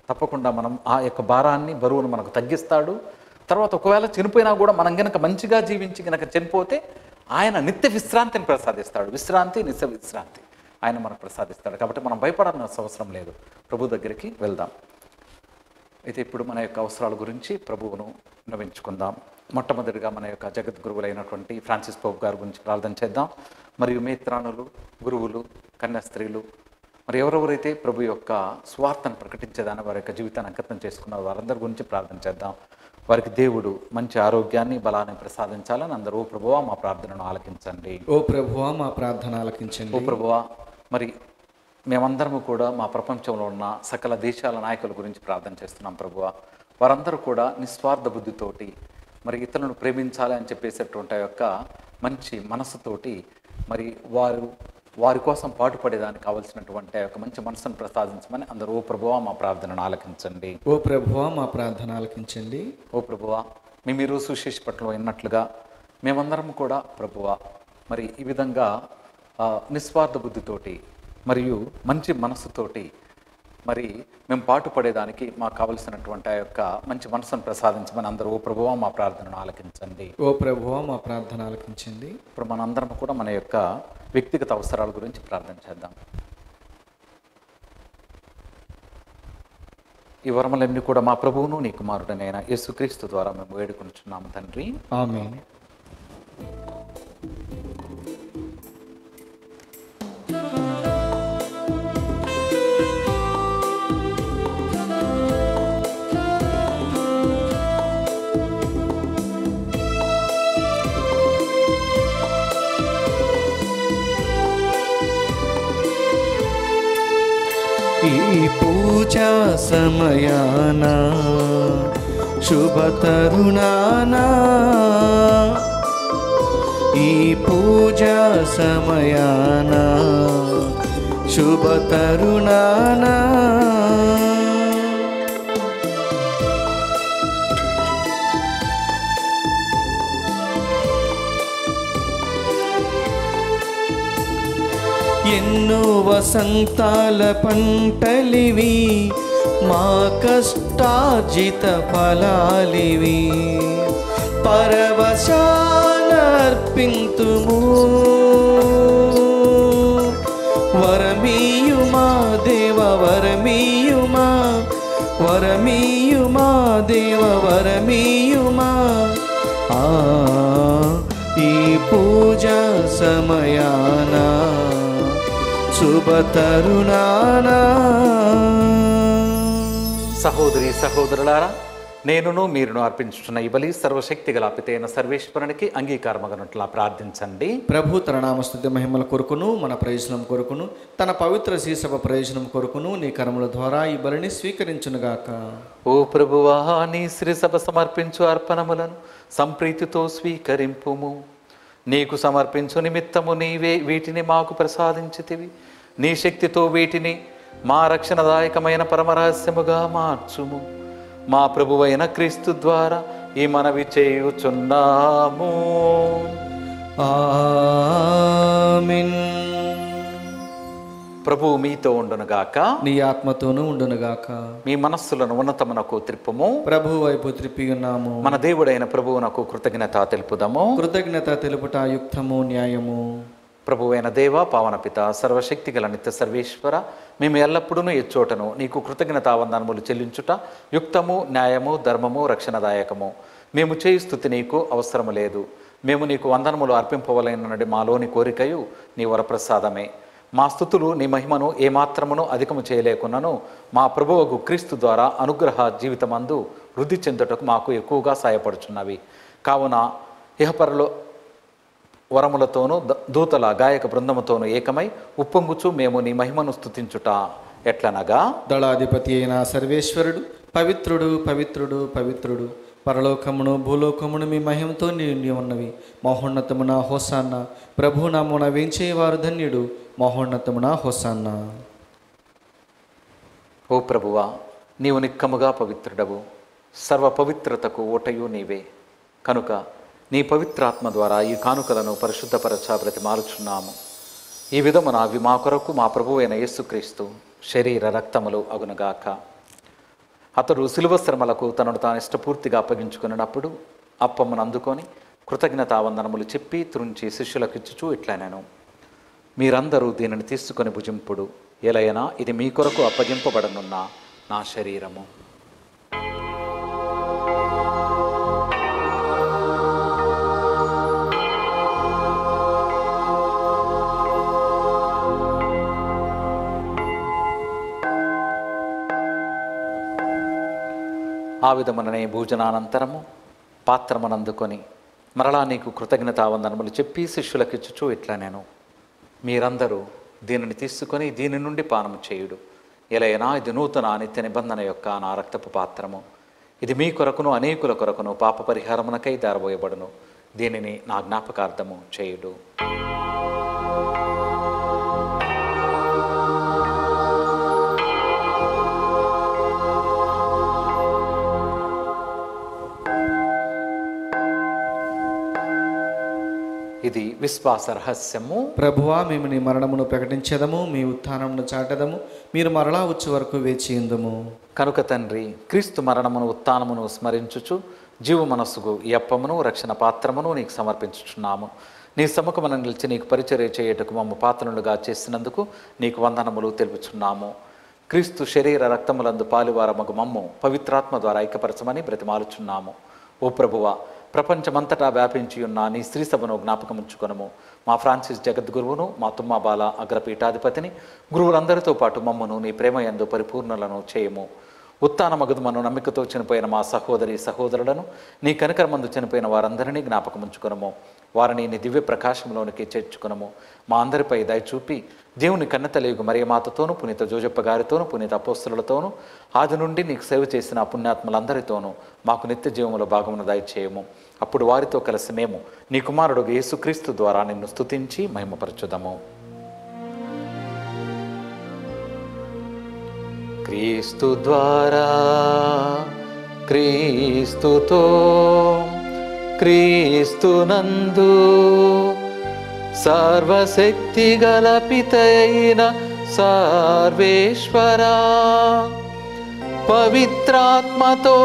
తప్పకుండా మనం ఆ యొక్క భారాన్ని బరువును మనకు తగ్గిస్తాడు తర్వాత ఒకవేళ చనిపోయినా కూడా మనం గనక మంచిగా జీవించి గనక చనిపోతే ఆయన నిత్య విశ్రాంతిని ప్రసాదిస్తాడు విశ్రాంతి నిత్య విశ్రాంతి ఆయన మనకు ప్రసాదిస్తాడు కాబట్టి మనం భయపడాల్సిన అవసరం లేదు ప్రభు దగ్గరికి వెళ్దాం అయితే ఇప్పుడు మన యొక్క అవసరాల గురించి ప్రభువును నవ్వించుకుందాం మొట్టమొదటిగా మన యొక్క జగద్గురువులైనటువంటి ఫ్రాన్సిస్ పోప్ గారి గురించి ప్రార్థన చేద్దాం మరియు మేత్రానులు గురువులు కన్యాస్త్రీలు మరి ఎవరెవరైతే ప్రభు యొక్క స్వార్థను ప్రకటించేదాన్ని వారి యొక్క జీవితాన్ని అంకితం చేసుకున్న వారందరి గురించి ప్రార్థన చేద్దాం వారికి దేవుడు మంచి ఆరోగ్యాన్ని బలాన్ని ప్రసాదించాలని అందరూ ప్రభువా మా ప్రార్థనను ఆలకించండి ఓ ప్రభువా మా ప్రార్థన ఓ ఆలకించండి ప్రభువా మరి మేమందరము కూడా మా ప్రపంచంలో ఉన్న సకల దేశాల నాయకుల గురించి ప్రార్థన చేస్తున్నాం ప్రభువా వారందరూ కూడా నిస్వార్థ బుద్ధితోటి మరి ఇతరులను ప్రేమించాలి అని చెప్పేసేటువంటి ఆ యొక్క మంచి మనసుతోటి మరి వారు వారి కోసం పాటుపడేదానికి కావలసినటువంటి ఆ యొక్క మంచి మనసును ప్రసాదించమని అందరూ ఓ ప్రభువా మా ప్రార్థనను ఆలకించండి ఓ ప్రభువా మా ప్రార్థన ఆలకించండి ఓ ప్రభువా మేము ఈరోజు సుశేష్ పట్ల విన్నట్లుగా మేమందరం కూడా ప్రభువా మరి ఈ విధంగా ఆ, నిస్వార్థ బుద్ధితోటి మరియు మంచి మనసుతోటి మరి మేము పాటుపడేదానికి మాకు కావలసినటువంటి ఆ యొక్క మంచి మనసును ప్రసాదించమని అందరూ ఓ ప్రభువా మా ప్రార్థనను ఆలకించండి ఓ ప్రభువా మా ప్రార్థన ఆలకించండి ఇప్పుడు మనందరం కూడా మన యొక్క వ్యక్తిగత అవసరాల గురించి ప్రార్థన చేద్దాం ఈ వరములన్నీ కూడా మా ప్రభువును నీ కుమారుడనైన యేసుక్రీస్తు ద్వారా మేము వేడుకుంటున్నాము తండ్రి ఆమె ఈ పూజా సమయాన శుభ తరుణాన ఈ పూజా సమయాన శుభ తరుణాన ఎన్నో వసంతాల పంటలివి మా కష్టార్జిత ఫలాలివి పరవశాన అర్పింతుము వరమీయుమా దేవ వరమీయుమా వరమీయుమా దేవ వరమీయుమా ఆ ఈ పూజా సమయాన శుభ తరుణానా సహోదరి సహోదరులారా నేనును మీరును అర్పించుతున్న ఈ బలి సర్వశక్తి గల పితైన సర్వేశ్వరునికి అంగీకారమగనట్లా ప్రార్థించండి ప్రభు తన నామస్తుతి మహిమల కొరకును మన ప్రయోజనం కొరకును తన పవిత్ర శీసభ ప్రయోజనం కొరకును నీ కరముల ద్వారా ఈ బలిని స్వీకరించునుగాక ఓ ప్రభువా నీ శ్రీసభ సమర్పించు అర్పణములను సంప్రీతితో స్వీకరింపుము నీకు సమర్పించు నిమిత్తము నీవే వీటిని మాకు ప్రసాదించితివి నీ శక్తితో వీటిని మా రక్షణదాయకమైన పరమరహస్యముగా మార్చుము మా ప్రభువైన క్రీస్తు ద్వారా ఈ మనవి చేయుచున్నాము ఆమేన్ ప్రభువు మీతో ఉండునుగాక నీ ఆత్మతోనూ ఉండునుగాక మీ మనస్సులను ఉన్నతమునకు త్రిప్పుము ప్రభు వైపు త్రిప్పి ఉన్నాము మన దేవుడైన ప్రభువునకు కృతజ్ఞత తెలుపుదాము కృతజ్ఞత తెలుపుట యుక్తము న్యాయము ప్రభువైన దేవ పావనపిత సర్వశక్తి గల నిత్య సర్వేశ్వర మేము ఎల్లప్పుడూ ఎచ్చోటను నీకు కృతజ్ఞత వందనములు చెల్లించుట యుక్తము న్యాయము ధర్మము రక్షణదాయకము మేము చేయి స్థుతి నీకు అవసరము లేదు మేము నీకు వందనములు అర్పింపవలైనది మాలోని కోరికయు నీ వరప్రసాదమే మా స్థుతులు నీ మహిమను ఏమాత్రమును అధికము చేయలేకున్నను మా ప్రభువుకు క్రీస్తు ద్వారా అనుగ్రహ జీవితమందు వృద్ధి చెందుటకు మాకు ఎక్కువగా సహాయపడుచున్నవి కావున ఇహపరలో వరములతోనూ ద- దూతల గాయక బృందముతోనూ ఏకమై ఉప్పొంగుచు మేము నీ మహిమను స్తుతించుట ఎట్లనగా దళాధిపతి అయిన సర్వేశ్వరుడు పవిత్రుడు పవిత్రుడు పవిత్రుడు పరలోకమును భూలోకమును మీ మహిమతో నిండి ఉన్నవి మహోన్నతమున హోసాన్న ప్రభునామున వేంచేవారు ధన్యుడు మహోన్నతమున హోసాన్న ఓ ప్రభువా నీవు నిక్కముగా పవిత్రుడవు సర్వ పవిత్రతకు ఓటయు నీవే కనుక నీ పవిత్రాత్మ ద్వారా ఈ కానుకలను పరిశుద్ధపరచ బ్రతిమాలుచున్నాము ఈ విధమున అవి మా కొరకు మా ప్రభువైన యేసుక్రీస్తు శరీర రక్తములు అగునుగాక అతడు శిలువ శ్రమలకు తనను తాను ఇష్టపూర్తిగా అప్పగించుకున్నప్పుడు అప్పమ్మను అందుకొని కృతజ్ఞతావందనములు చెప్పి త్రుంచి శిష్యులకు ఇచ్చుచూ ఇట్లా నేను మీరందరూ దీనిని తీసుకొని భుజింపుడు ఎలయనా ఇది మీ కొరకు అప్పగింపబడనున్న నా శరీరము ఆ విధముననే భోజనానంతరము పాత్రమునందుకొని మరలా నీకు కృతజ్ఞతావందనములు చెప్పి శిష్యులకిచ్చుచూ ఇట్లా నేను మీరందరూ దీనిని తీసుకొని దీని నుండి పానము చేయుడు ఎలైనా ఇది నూతన నిత్య నిబంధన యొక్క నా రక్తపు పాత్రము ఇది మీ కొరకును అనేకుల కొరకును పాప పరిహారమునకై దారబోయబడును దీనిని నా జ్ఞాపకార్థము చేయుడు ఇది విశ్వాస రహస్యము ప్రభువా మేము నీ మరణమును ప్రకటించదము మీ ఉత్థానమును చాటదము మీరు మరలా వచ్చే వరకు వేచి ఉందము కనుక తండ్రి క్రీస్తు మరణమును ఉత్థానమును స్మరించుచు జీవ మనస్సుకు ఈ అప్పమును రక్షణ పాత్రమును నీకు సమర్పించుచున్నాము నీ సముఖమున నిలిచి నీకు పరిచర్య చేయుటకు మమ్మ పాత్రలుగా చేసినందుకు నీకు వందనములు తెలుపుచున్నాము క్రీస్తు శరీర రక్తములందు పాలువారమగు మమ్ము పవిత్రాత్మ ద్వారా ఐక్యపరచమని బ్రతిమాలుచున్నాము ఓ ప్రభువా ప్రపంచమంతటా వ్యాపించి ఉన్న నీ స్త్రీ సభను జ్ఞాపకముంచుకొనము మా ఫ్రాన్సిస్ జగద్గురువును మా తుమ్మాబాల అగ్రపీఠాధిపతిని గురువులందరితో పాటు మమ్మను నీ ప్రేమ యందు పరిపూర్ణలను చేయము ఉత్తాన మగుదుమను నమ్మికతో చనిపోయిన మా సహోదరి సహోదరులను నీ కనికరమందు చనిపోయిన వారందరినీ జ్ఞాపకముంచుకొనము వారిని నీ దివ్య ప్రకాశంలోనికి చేర్చుకునము మా అందరిపై దయచూపి దేవుని కన్నతలియుగు మరియమాతతోనూ పునీత జోజప్ప గారితోనూ పునీత అపోస్తులతోనూ ఆది నుండి నీకు సేవ చేసిన ఆ పుణ్యాత్మలందరితోనూ మాకు నిత్య జీవముల భాగమును దయచేయము అప్పుడు వారితో కలిసి మేము నీ కుమారుడు యేసుక్రీస్తు ద్వారా నిన్ను స్తుతించి మహిమపరచుదము క్రీస్తు ద్వారా క్రీస్తుతో క్రీస్తునందు సర్వశక్తి గల పితైన సర్వేశ్వరా పవిత్రాత్మతో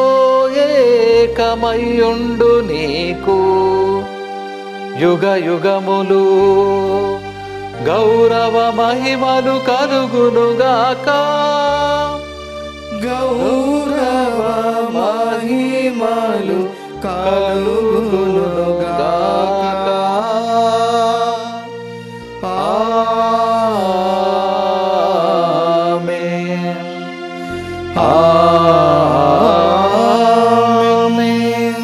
ఏకమయ్యుండు నీకు యుగ యుగములు గౌరవ మహిమలు కలుగునుగాక గౌరవ మహిమలు కలుగునుగాక ఆమేన్. ఆమేన్.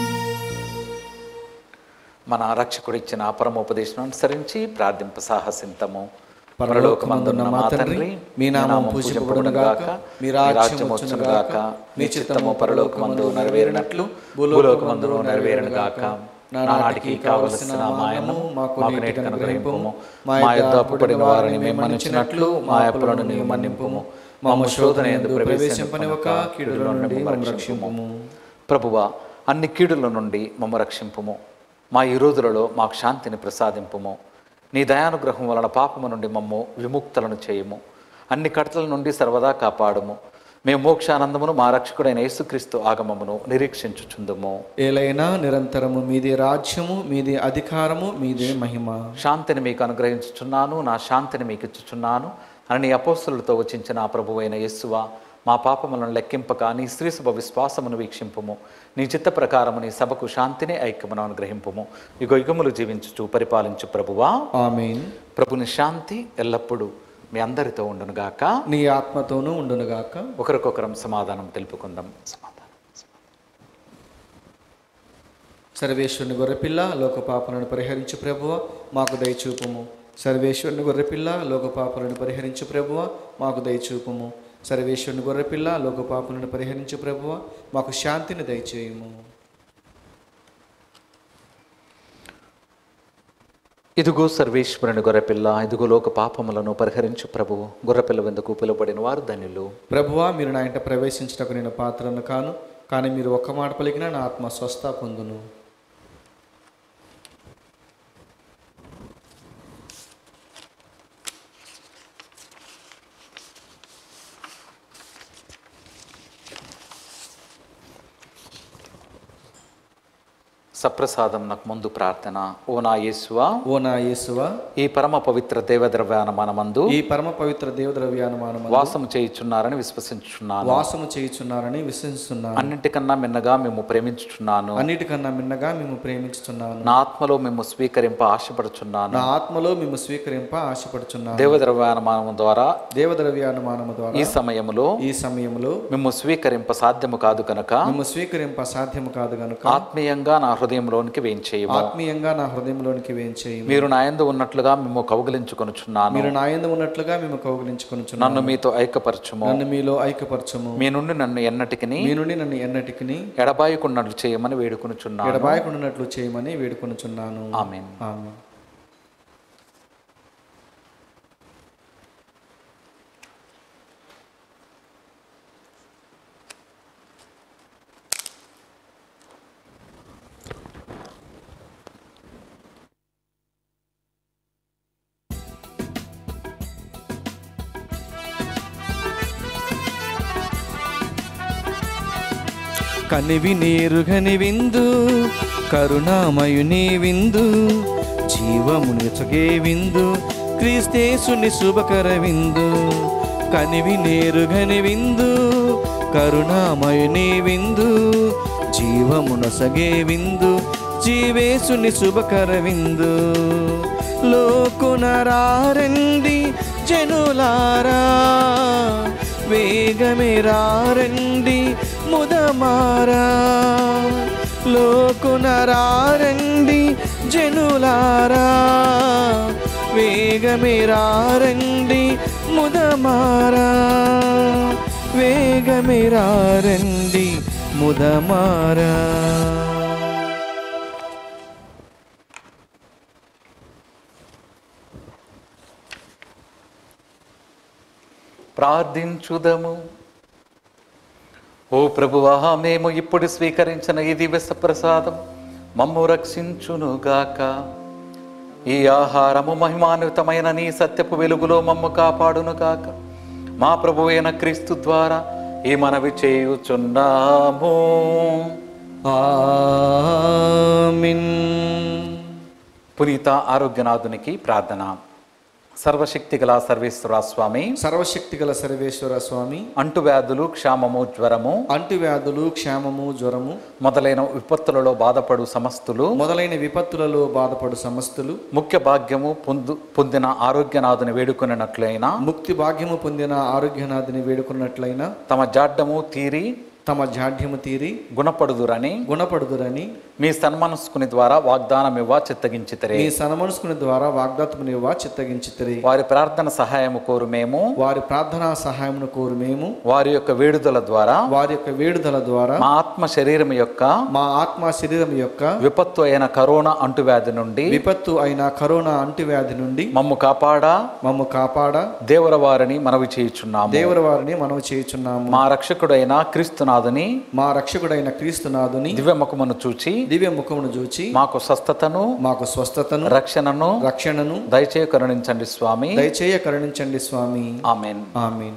మన రక్షకుడిచ్చిన పరమోపదేశం అనుసరించి ప్రార్థింప సాహసింతము పరలోకమందున్న మా తండ్రి మీ నామం పూజింపబడును గాక మీ రాజ్యం వచ్చును గాక మీ చిత్తము పరలోకమందు నెరవేరినట్లు భూలోకమందును నెరవేరును గాక నానాటికి కావలసిన మాయము మాకు నేటి అనుగ్రహింపుము మా యొద్ద అప్పుపడిన వారిని మేము మన్నించినట్లు మా అప్పులను నీవు మన్నింపుము మా శోధన ఎందు ప్రవేశింపనివ్వక కీడులో నుండి మమ్మల్ని రక్షింపుము ప్రభువా అన్ని కీడుల నుండి మమ్మ రక్షింపుము మా ఈ రోజులలో మాకు శాంతిని ప్రసాదింపుము నీ దయానుగ్రహం వలన పాపము నుండి మమ్ము విముక్తులను చేయము అన్ని కడతల నుండి సర్వదా కాపాడుము మేము మోక్షానందమును మా రక్షకుడైన యేసుక్రీస్తు ఆగమమును నిరీక్షించుచుందుము ఏలైనా నిరంతరము మీదే రాజ్యము మీదే అధికారము మీదే మహిమ శాంతిని మీకు అనుగ్రహించుచున్నాను నా శాంతిని మీకు ఇచ్చుచున్నాను అని నీ అపోస్తులతో వచించిన ఆ ప్రభువైన యేసువా మా పాపములను లెక్కింపక నీ స్త్రీ శుభ విశ్వాసమును వీక్షింపుము నీ చిత్త ప్రకారము నీ సభకు శాంతిని ఐక్యమును అనుగ్రహింపుము యుగ యుగములు జీవించుచు పరిపాలించు ప్రభువా ఆమేన్ ప్రభుని శాంతి ఎల్లప్పుడూ మీ అందరితో ఉండునుగాక నీ ఆత్మతోనూ ఉండునుగాక ఒకరికొకరం సమాధానం తెలుపుకుందాం సమాధానం సర్వేశ్వరుని గొర్రెపిల్ల లోక పాపలను పరిహరించు ప్రభువ మాకు దయచూపుము సర్వేశ్వరుని గొర్రెపిల్ల లోక పాపలను పరిహరించు ప్రభువ మాకు దయచూపుము సర్వేశ్వరుని గొర్రెపిల్ల లోక పాపలను పరిహరించు ప్రభువ మాకు శాంతిని దయచేయుము ఇదిగో సర్వేశ్వరుని గొర్రెపిల్ల ఇదిగో లోక పాపములను పరిహరించు ప్రభువు గొర్రెపిల్ల వెందుకు పిలువబడిన వారు ధన్యులు ప్రభువా మీరు నా ఇంట ప్రవేశించటకు నేను పాత్రను కాను కానీ మీరు ఒక్క మాట పలికినా నా ఆత్మ స్వస్థ పొందును సప్రసాదం నాకు ముందు ప్రార్థన ఓ నా యేసువా ఓ నా యేసువా ఈ పరమ పవిత్ర దేవద్రవ్యానమానమందు ఈ పరమ పవిత్ర దేవద్రవ్యానుమానము వాసము చేయుచున్నారని విశ్వసించుచున్నాను వాసము చేయుచున్నారని విశ్వసిస్తున్నాను అన్నింటికన్నా మిన్నగా మేము ప్రేమించుచున్నాను అన్నిటికన్నా మిన్నగా మేము ప్రేమించుతున్నాను నా ఆత్మలో మేము స్వీకరింప ఆశపడుచున్నాను నా ఆత్మలో మేము స్వీకరింప ఆశపడుచున్నాను దేవద్రవ్యానమానం ద్వారా దేవద్రవ్యానుమానము ద్వారా ఈ సమయంలో ఈ సమయంలో మేము స్వీకరింప సాధ్యము కాదు కనుక మేము స్వీకరింప సాధ్యము కాదు గనుక ఆత్మీయంగా నా హృదయంలోనికి వేయించేయము ఆత్మీయంగా నా హృదయంలోనికి వేయించేయము మీరు నా యందు ఉన్నట్లుగా మేము కౌగిలించుకొనుచున్నాను మీరు నా యందు ఉన్నట్లుగా మేము కౌగిలించుకొనుచున్నాను నన్ను మీతో ఐక్యపరచుము నన్ను మీలో ఐక్యపరచము మీ నుండి నన్ను ఎన్నటికి మీ నుండి నన్ను ఎన్నటికి ఎడబాయకున్నట్లు చేయమని వేడుకొనుచున్నాను ఎడబాయకుండానట్లు చేయమని వేడుకొనుచున్నాను ఆమేన్ ఆమె కనివి నేరుగని విందు కరుణామయుని విందు జీవముని చొగే విందు క్రీస్తేసుని శుభకర విందు కనివి నేరుగని విందు కరుణామయుని విందు జీవమునసగే విందు జీవేసుని శుభకర విందు లోకునరారండి జనులారా వేగమే రారండి ముదమారా లోకునరారండి జనులారా వేగమే రారండి ముదమారా వేగమే రారండి ముదమారా ప్రార్థించుదము ఓ ప్రభువా మేము ఇప్పుడు స్వీకరించిన ఈ దివస ప్రసాదం మమ్ము రక్షించునుగాక ఈ ఆహారము మహిమాన్వితమైన నీ సత్యపు వెలుగులో మమ్ము కాపాడునుగాక మా ప్రభు అయిన క్రీస్తు ద్వారా ఈ మనవి చేయుచున్నాము ఆమిన్ పునీత ఆరోగ్యనాథునికి ప్రార్థన సర్వశక్తి గల సర్వేశ్వర స్వామి సర్వశక్తి గల సర్వేశ్వర స్వామి అంటువ్యాధులు క్షామము జ్వరము అంటువ్యాధులు క్షేమము జ్వరము మొదలైన విపత్తులలో బాధపడు సమస్తులు మొదలైన విపత్తులలో బాధపడు సమస్తులు ముఖ్య భాగ్యము పొందు పొందిన ఆరోగ్యనాథుని వేడుకున్నట్లయినా ముక్తి భాగ్యము పొందిన ఆరోగ్యనాథుని వేడుకున్నట్లయినా తమ జాడ్యము తీరి తమ జాడ్యము తీరి గుణపడుదురని గుణపడుదురని మీ సన్మనస్కుని ద్వారా వాగ్దానం ఇవ్వ చిత్తగించితరే మీ సనమనస్కుని ద్వారా వాగ్దాతమునివ్వ చిత్తగించితిరి వారి ప్రార్థన సహాయము కోరు మేము వారి ప్రార్థనా సహాయమును కోరు మేము వారి యొక్క వేడుదల ద్వారా వారి యొక్క వేడుదల ద్వారా మా ఆత్మ శరీరం యొక్క మా ఆత్మ శరీరం యొక్క విపత్తు అయిన కరోనా అంటువ్యాధి నుండి విపత్తు అయిన కరోనా అంటువ్యాధి నుండి మమ్ము కాపాడా మమ్ము కాపాడ దేవర వారిని మనవి చేయుచున్నాము దేవర వారిని మనం చేయుచున్నాము మా రక్షకుడైన క్రీస్తునాథుని మా రక్షకుడైన క్రీస్తునాథుని దివ్యముఖమును చూచి దివ్య ముఖమును చూచి మాకు స్వస్థతను మాకు స్వస్థతను రక్షణను రక్షణను దయచేయ కరుణించండి స్వామి దయచేయ కరుణించండి స్వామి ఆమెన్ ఆమీన్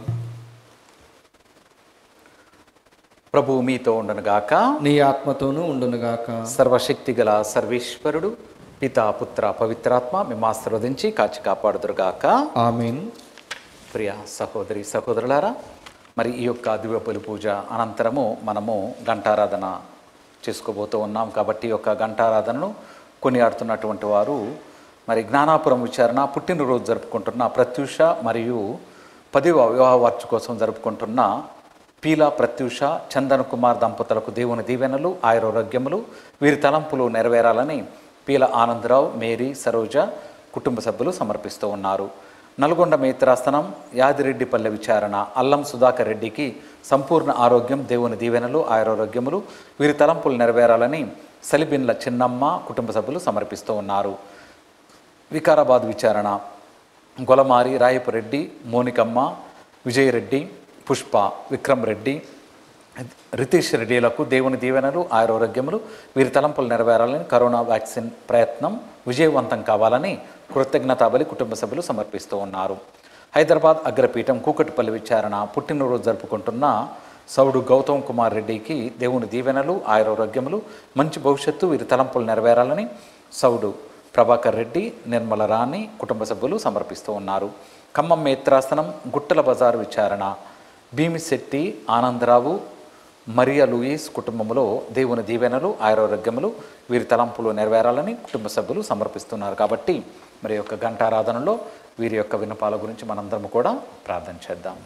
ప్రభు మీతో ఉండనుగాక నీ ఆత్మతోనూ ఉండునుగాక సర్వశక్తి గల సర్వేశ్వరుడు పితా పుత్ర పవిత్రాత్మ మేము ఆశీర్వదించి కాచి కాపాడుదురుగాక ఆమీన్ ప్రియ సహోదరి సహోదరులారా మరి ఈ యొక్క దివ్య బలి పూజ అనంతరము మనము ఘంటారాధన చేసుకోబోతూ ఉన్నాం కాబట్టి ఈ యొక్క ఘంటారాధనను కొనియాడుతున్నటువంటి వారు మరి జ్ఞానాపురం విచారణ పుట్టినరోజు జరుపుకుంటున్న ప్రత్యూష మరియు పదివ వివాహ వార్షికోత్సవం జరుపుకుంటున్న పీల ప్రత్యూష చందన్ కుమార్ దంపతులకు దేవుని దీవెనలు ఆయురారోగ్యములు వీరి తలంపులు నెరవేరాలని పీల ఆనందరావు మేరీ సరోజ కుటుంబ సభ్యులు సమర్పిస్తూ ఉన్నారు నల్గొండ మేత్రాసనం యాదిరెడ్డిపల్లె విచారణ అల్లం సుధాకర్ రెడ్డికి సంపూర్ణ ఆరోగ్యం దేవుని దీవెనలు ఆయురారోగ్యములు వీరి తలంపులు నెరవేరాలని సలిబిన్ల చిన్నమ్మ కుటుంబ సభ్యులు సమర్పిస్తూ ఉన్నారు వికారాబాద్ విచారణ గొలమారి రాయపురెడ్డి మోనికమ్మ విజయరెడ్డి పుష్ప విక్రమ్ రెడ్డి రితీష్ రెడ్డిలకు దేవుని దీవెనలు ఆరోగ్యములు వీరి తలంపులు నెరవేరాలని కరోనా వ్యాక్సిన్ ప్రయత్నం విజయవంతం కావాలని కృతజ్ఞతాబలి కుటుంబ సభ్యులు సమర్పిస్తూ ఉన్నారు హైదరాబాద్ అగ్రపీఠం కూకటిపల్లి విచారణ పుట్టినరోజు జరుపుకుంటున్న సౌడు గౌతమ్ కుమార్ రెడ్డికి దేవుని దీవెనలు ఆయురారోగ్యములు మంచి భవిష్యత్తు వీరి తలంపులు నెరవేరాలని సౌడు ప్రభాకర్ రెడ్డి నిర్మల రాణి కుటుంబ సభ్యులు సమర్పిస్తూ ఉన్నారు ఖమ్మం మేత్రాసనం గుట్టల బజారు విచారణ భీమిశెట్టి ఆనందరావు మరియా లూయిస్ కుటుంబంలో దేవుని దీవెనలు ఆయురారోగ్యములు వీరి తలంపులు నెరవేరాలని కుటుంబ సభ్యులు సమర్పిస్తున్నారు కాబట్టి మరి యొక్క గంటారాధనలో వీరి యొక్క విన్నపాల గురించి మనందరం కూడా ప్రార్థన చేద్దాం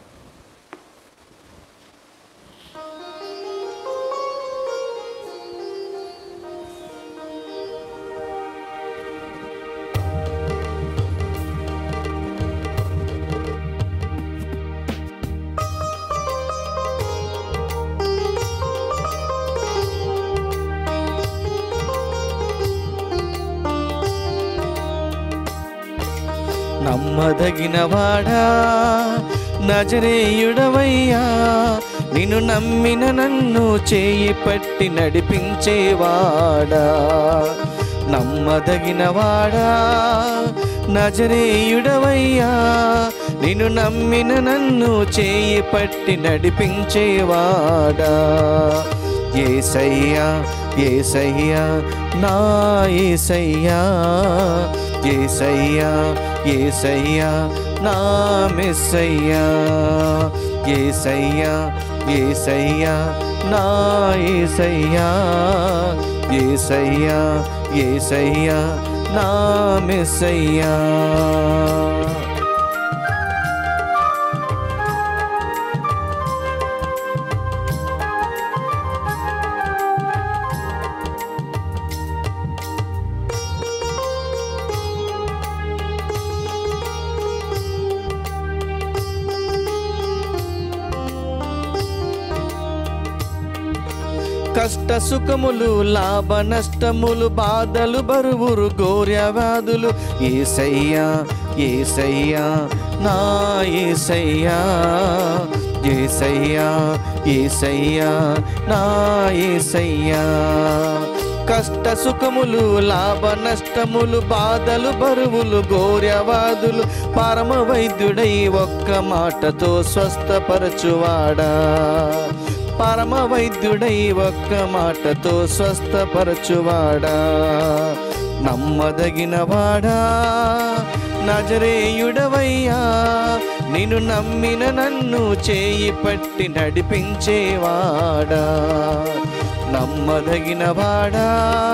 నమ్మదగిన వాడా నజరేయుడవయ్యా నిన్ను నమ్మిన నన్ను చేయి పట్టి నడిపించేవాడా నమ్మదగిన వాడా నజరేయుడవయ్యా నిన్ను నమ్మిన నన్ను చేయి పట్టి నడిపించేవాడా ఏసయ్యా ఏసయ్యా నా ఏసయ్యా ఏసయ్యా ఏసయ్యా నా మెస్సయ్యా ఏసయ్యా ఏసయ్యా నా ఏసయ్యా ఏసయ్యా ఏసయ్యా నా మెస్సయ్యా కష్ట సుఖములు లాభ నష్టములు బాధలు బరువురు గోర్య వ్యాధులు ఏసయ్యా ఏసయ్యా నా ఏసయ్యా ఏసయ్యా ఏసయ్యా నా ఏసయ్యా కష్ట సుఖములు లాభ నష్టములు బాధలు బరువులు గోర్యవాదులు పరమ వైద్యుడై ఒక్క మాటతో స్వస్థపరచువాడా పరమ వైద్యుడై ఒక్క మాటతో స్వస్థపరచువాడా నమ్మదగిన వాడా నజరేయుడవయ్యా నిన్ను నమ్మిన నన్ను చేయి పట్టి నడిపించేవాడా నమ్మదగిన వాడా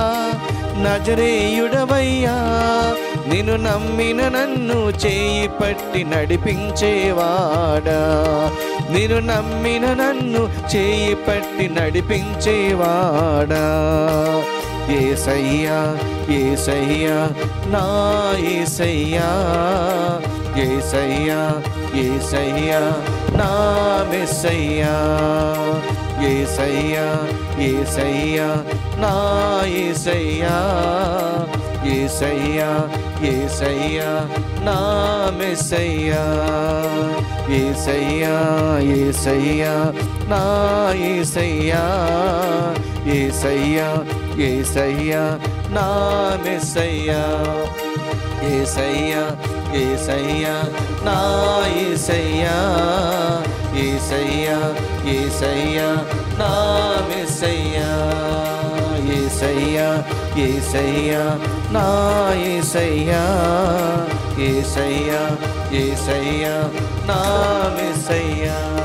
నజరేయుడవయ్యా నిన్ను నమ్మిన నన్ను చేయి పట్టి నడిపించేవాడా నిన్ను నమ్మిన నన్ను చేయి పట్టి నడిపించేవాడా ఏసయ్యా ఏసయ్యా నా ఏసయ్యా ఏసయ్యా ఏసయ్యా నా మెస్సయ్యా ఏసయ్యా ఏసయ్యా నా ఏసయ్యా ఏసయ్యా ఏసయ్యా నా మెస్సయ్యా ఏసయ్యా ఏసయ్యా నా ఏసయ్యా ఏసయ్యా ఏసయ్యా నా మెస్సయ్యా ఏసయ్యా ఏసయ్యా నా ఏసయ్యా ఏసయ్యా ఏసయ్యా నా మెస్సయ్యా ఏసయ్యా ఏసయ్యా నా ఏసయ్యా ఏసయ్యా ఏసయ్యా నా మెస్సయ్యా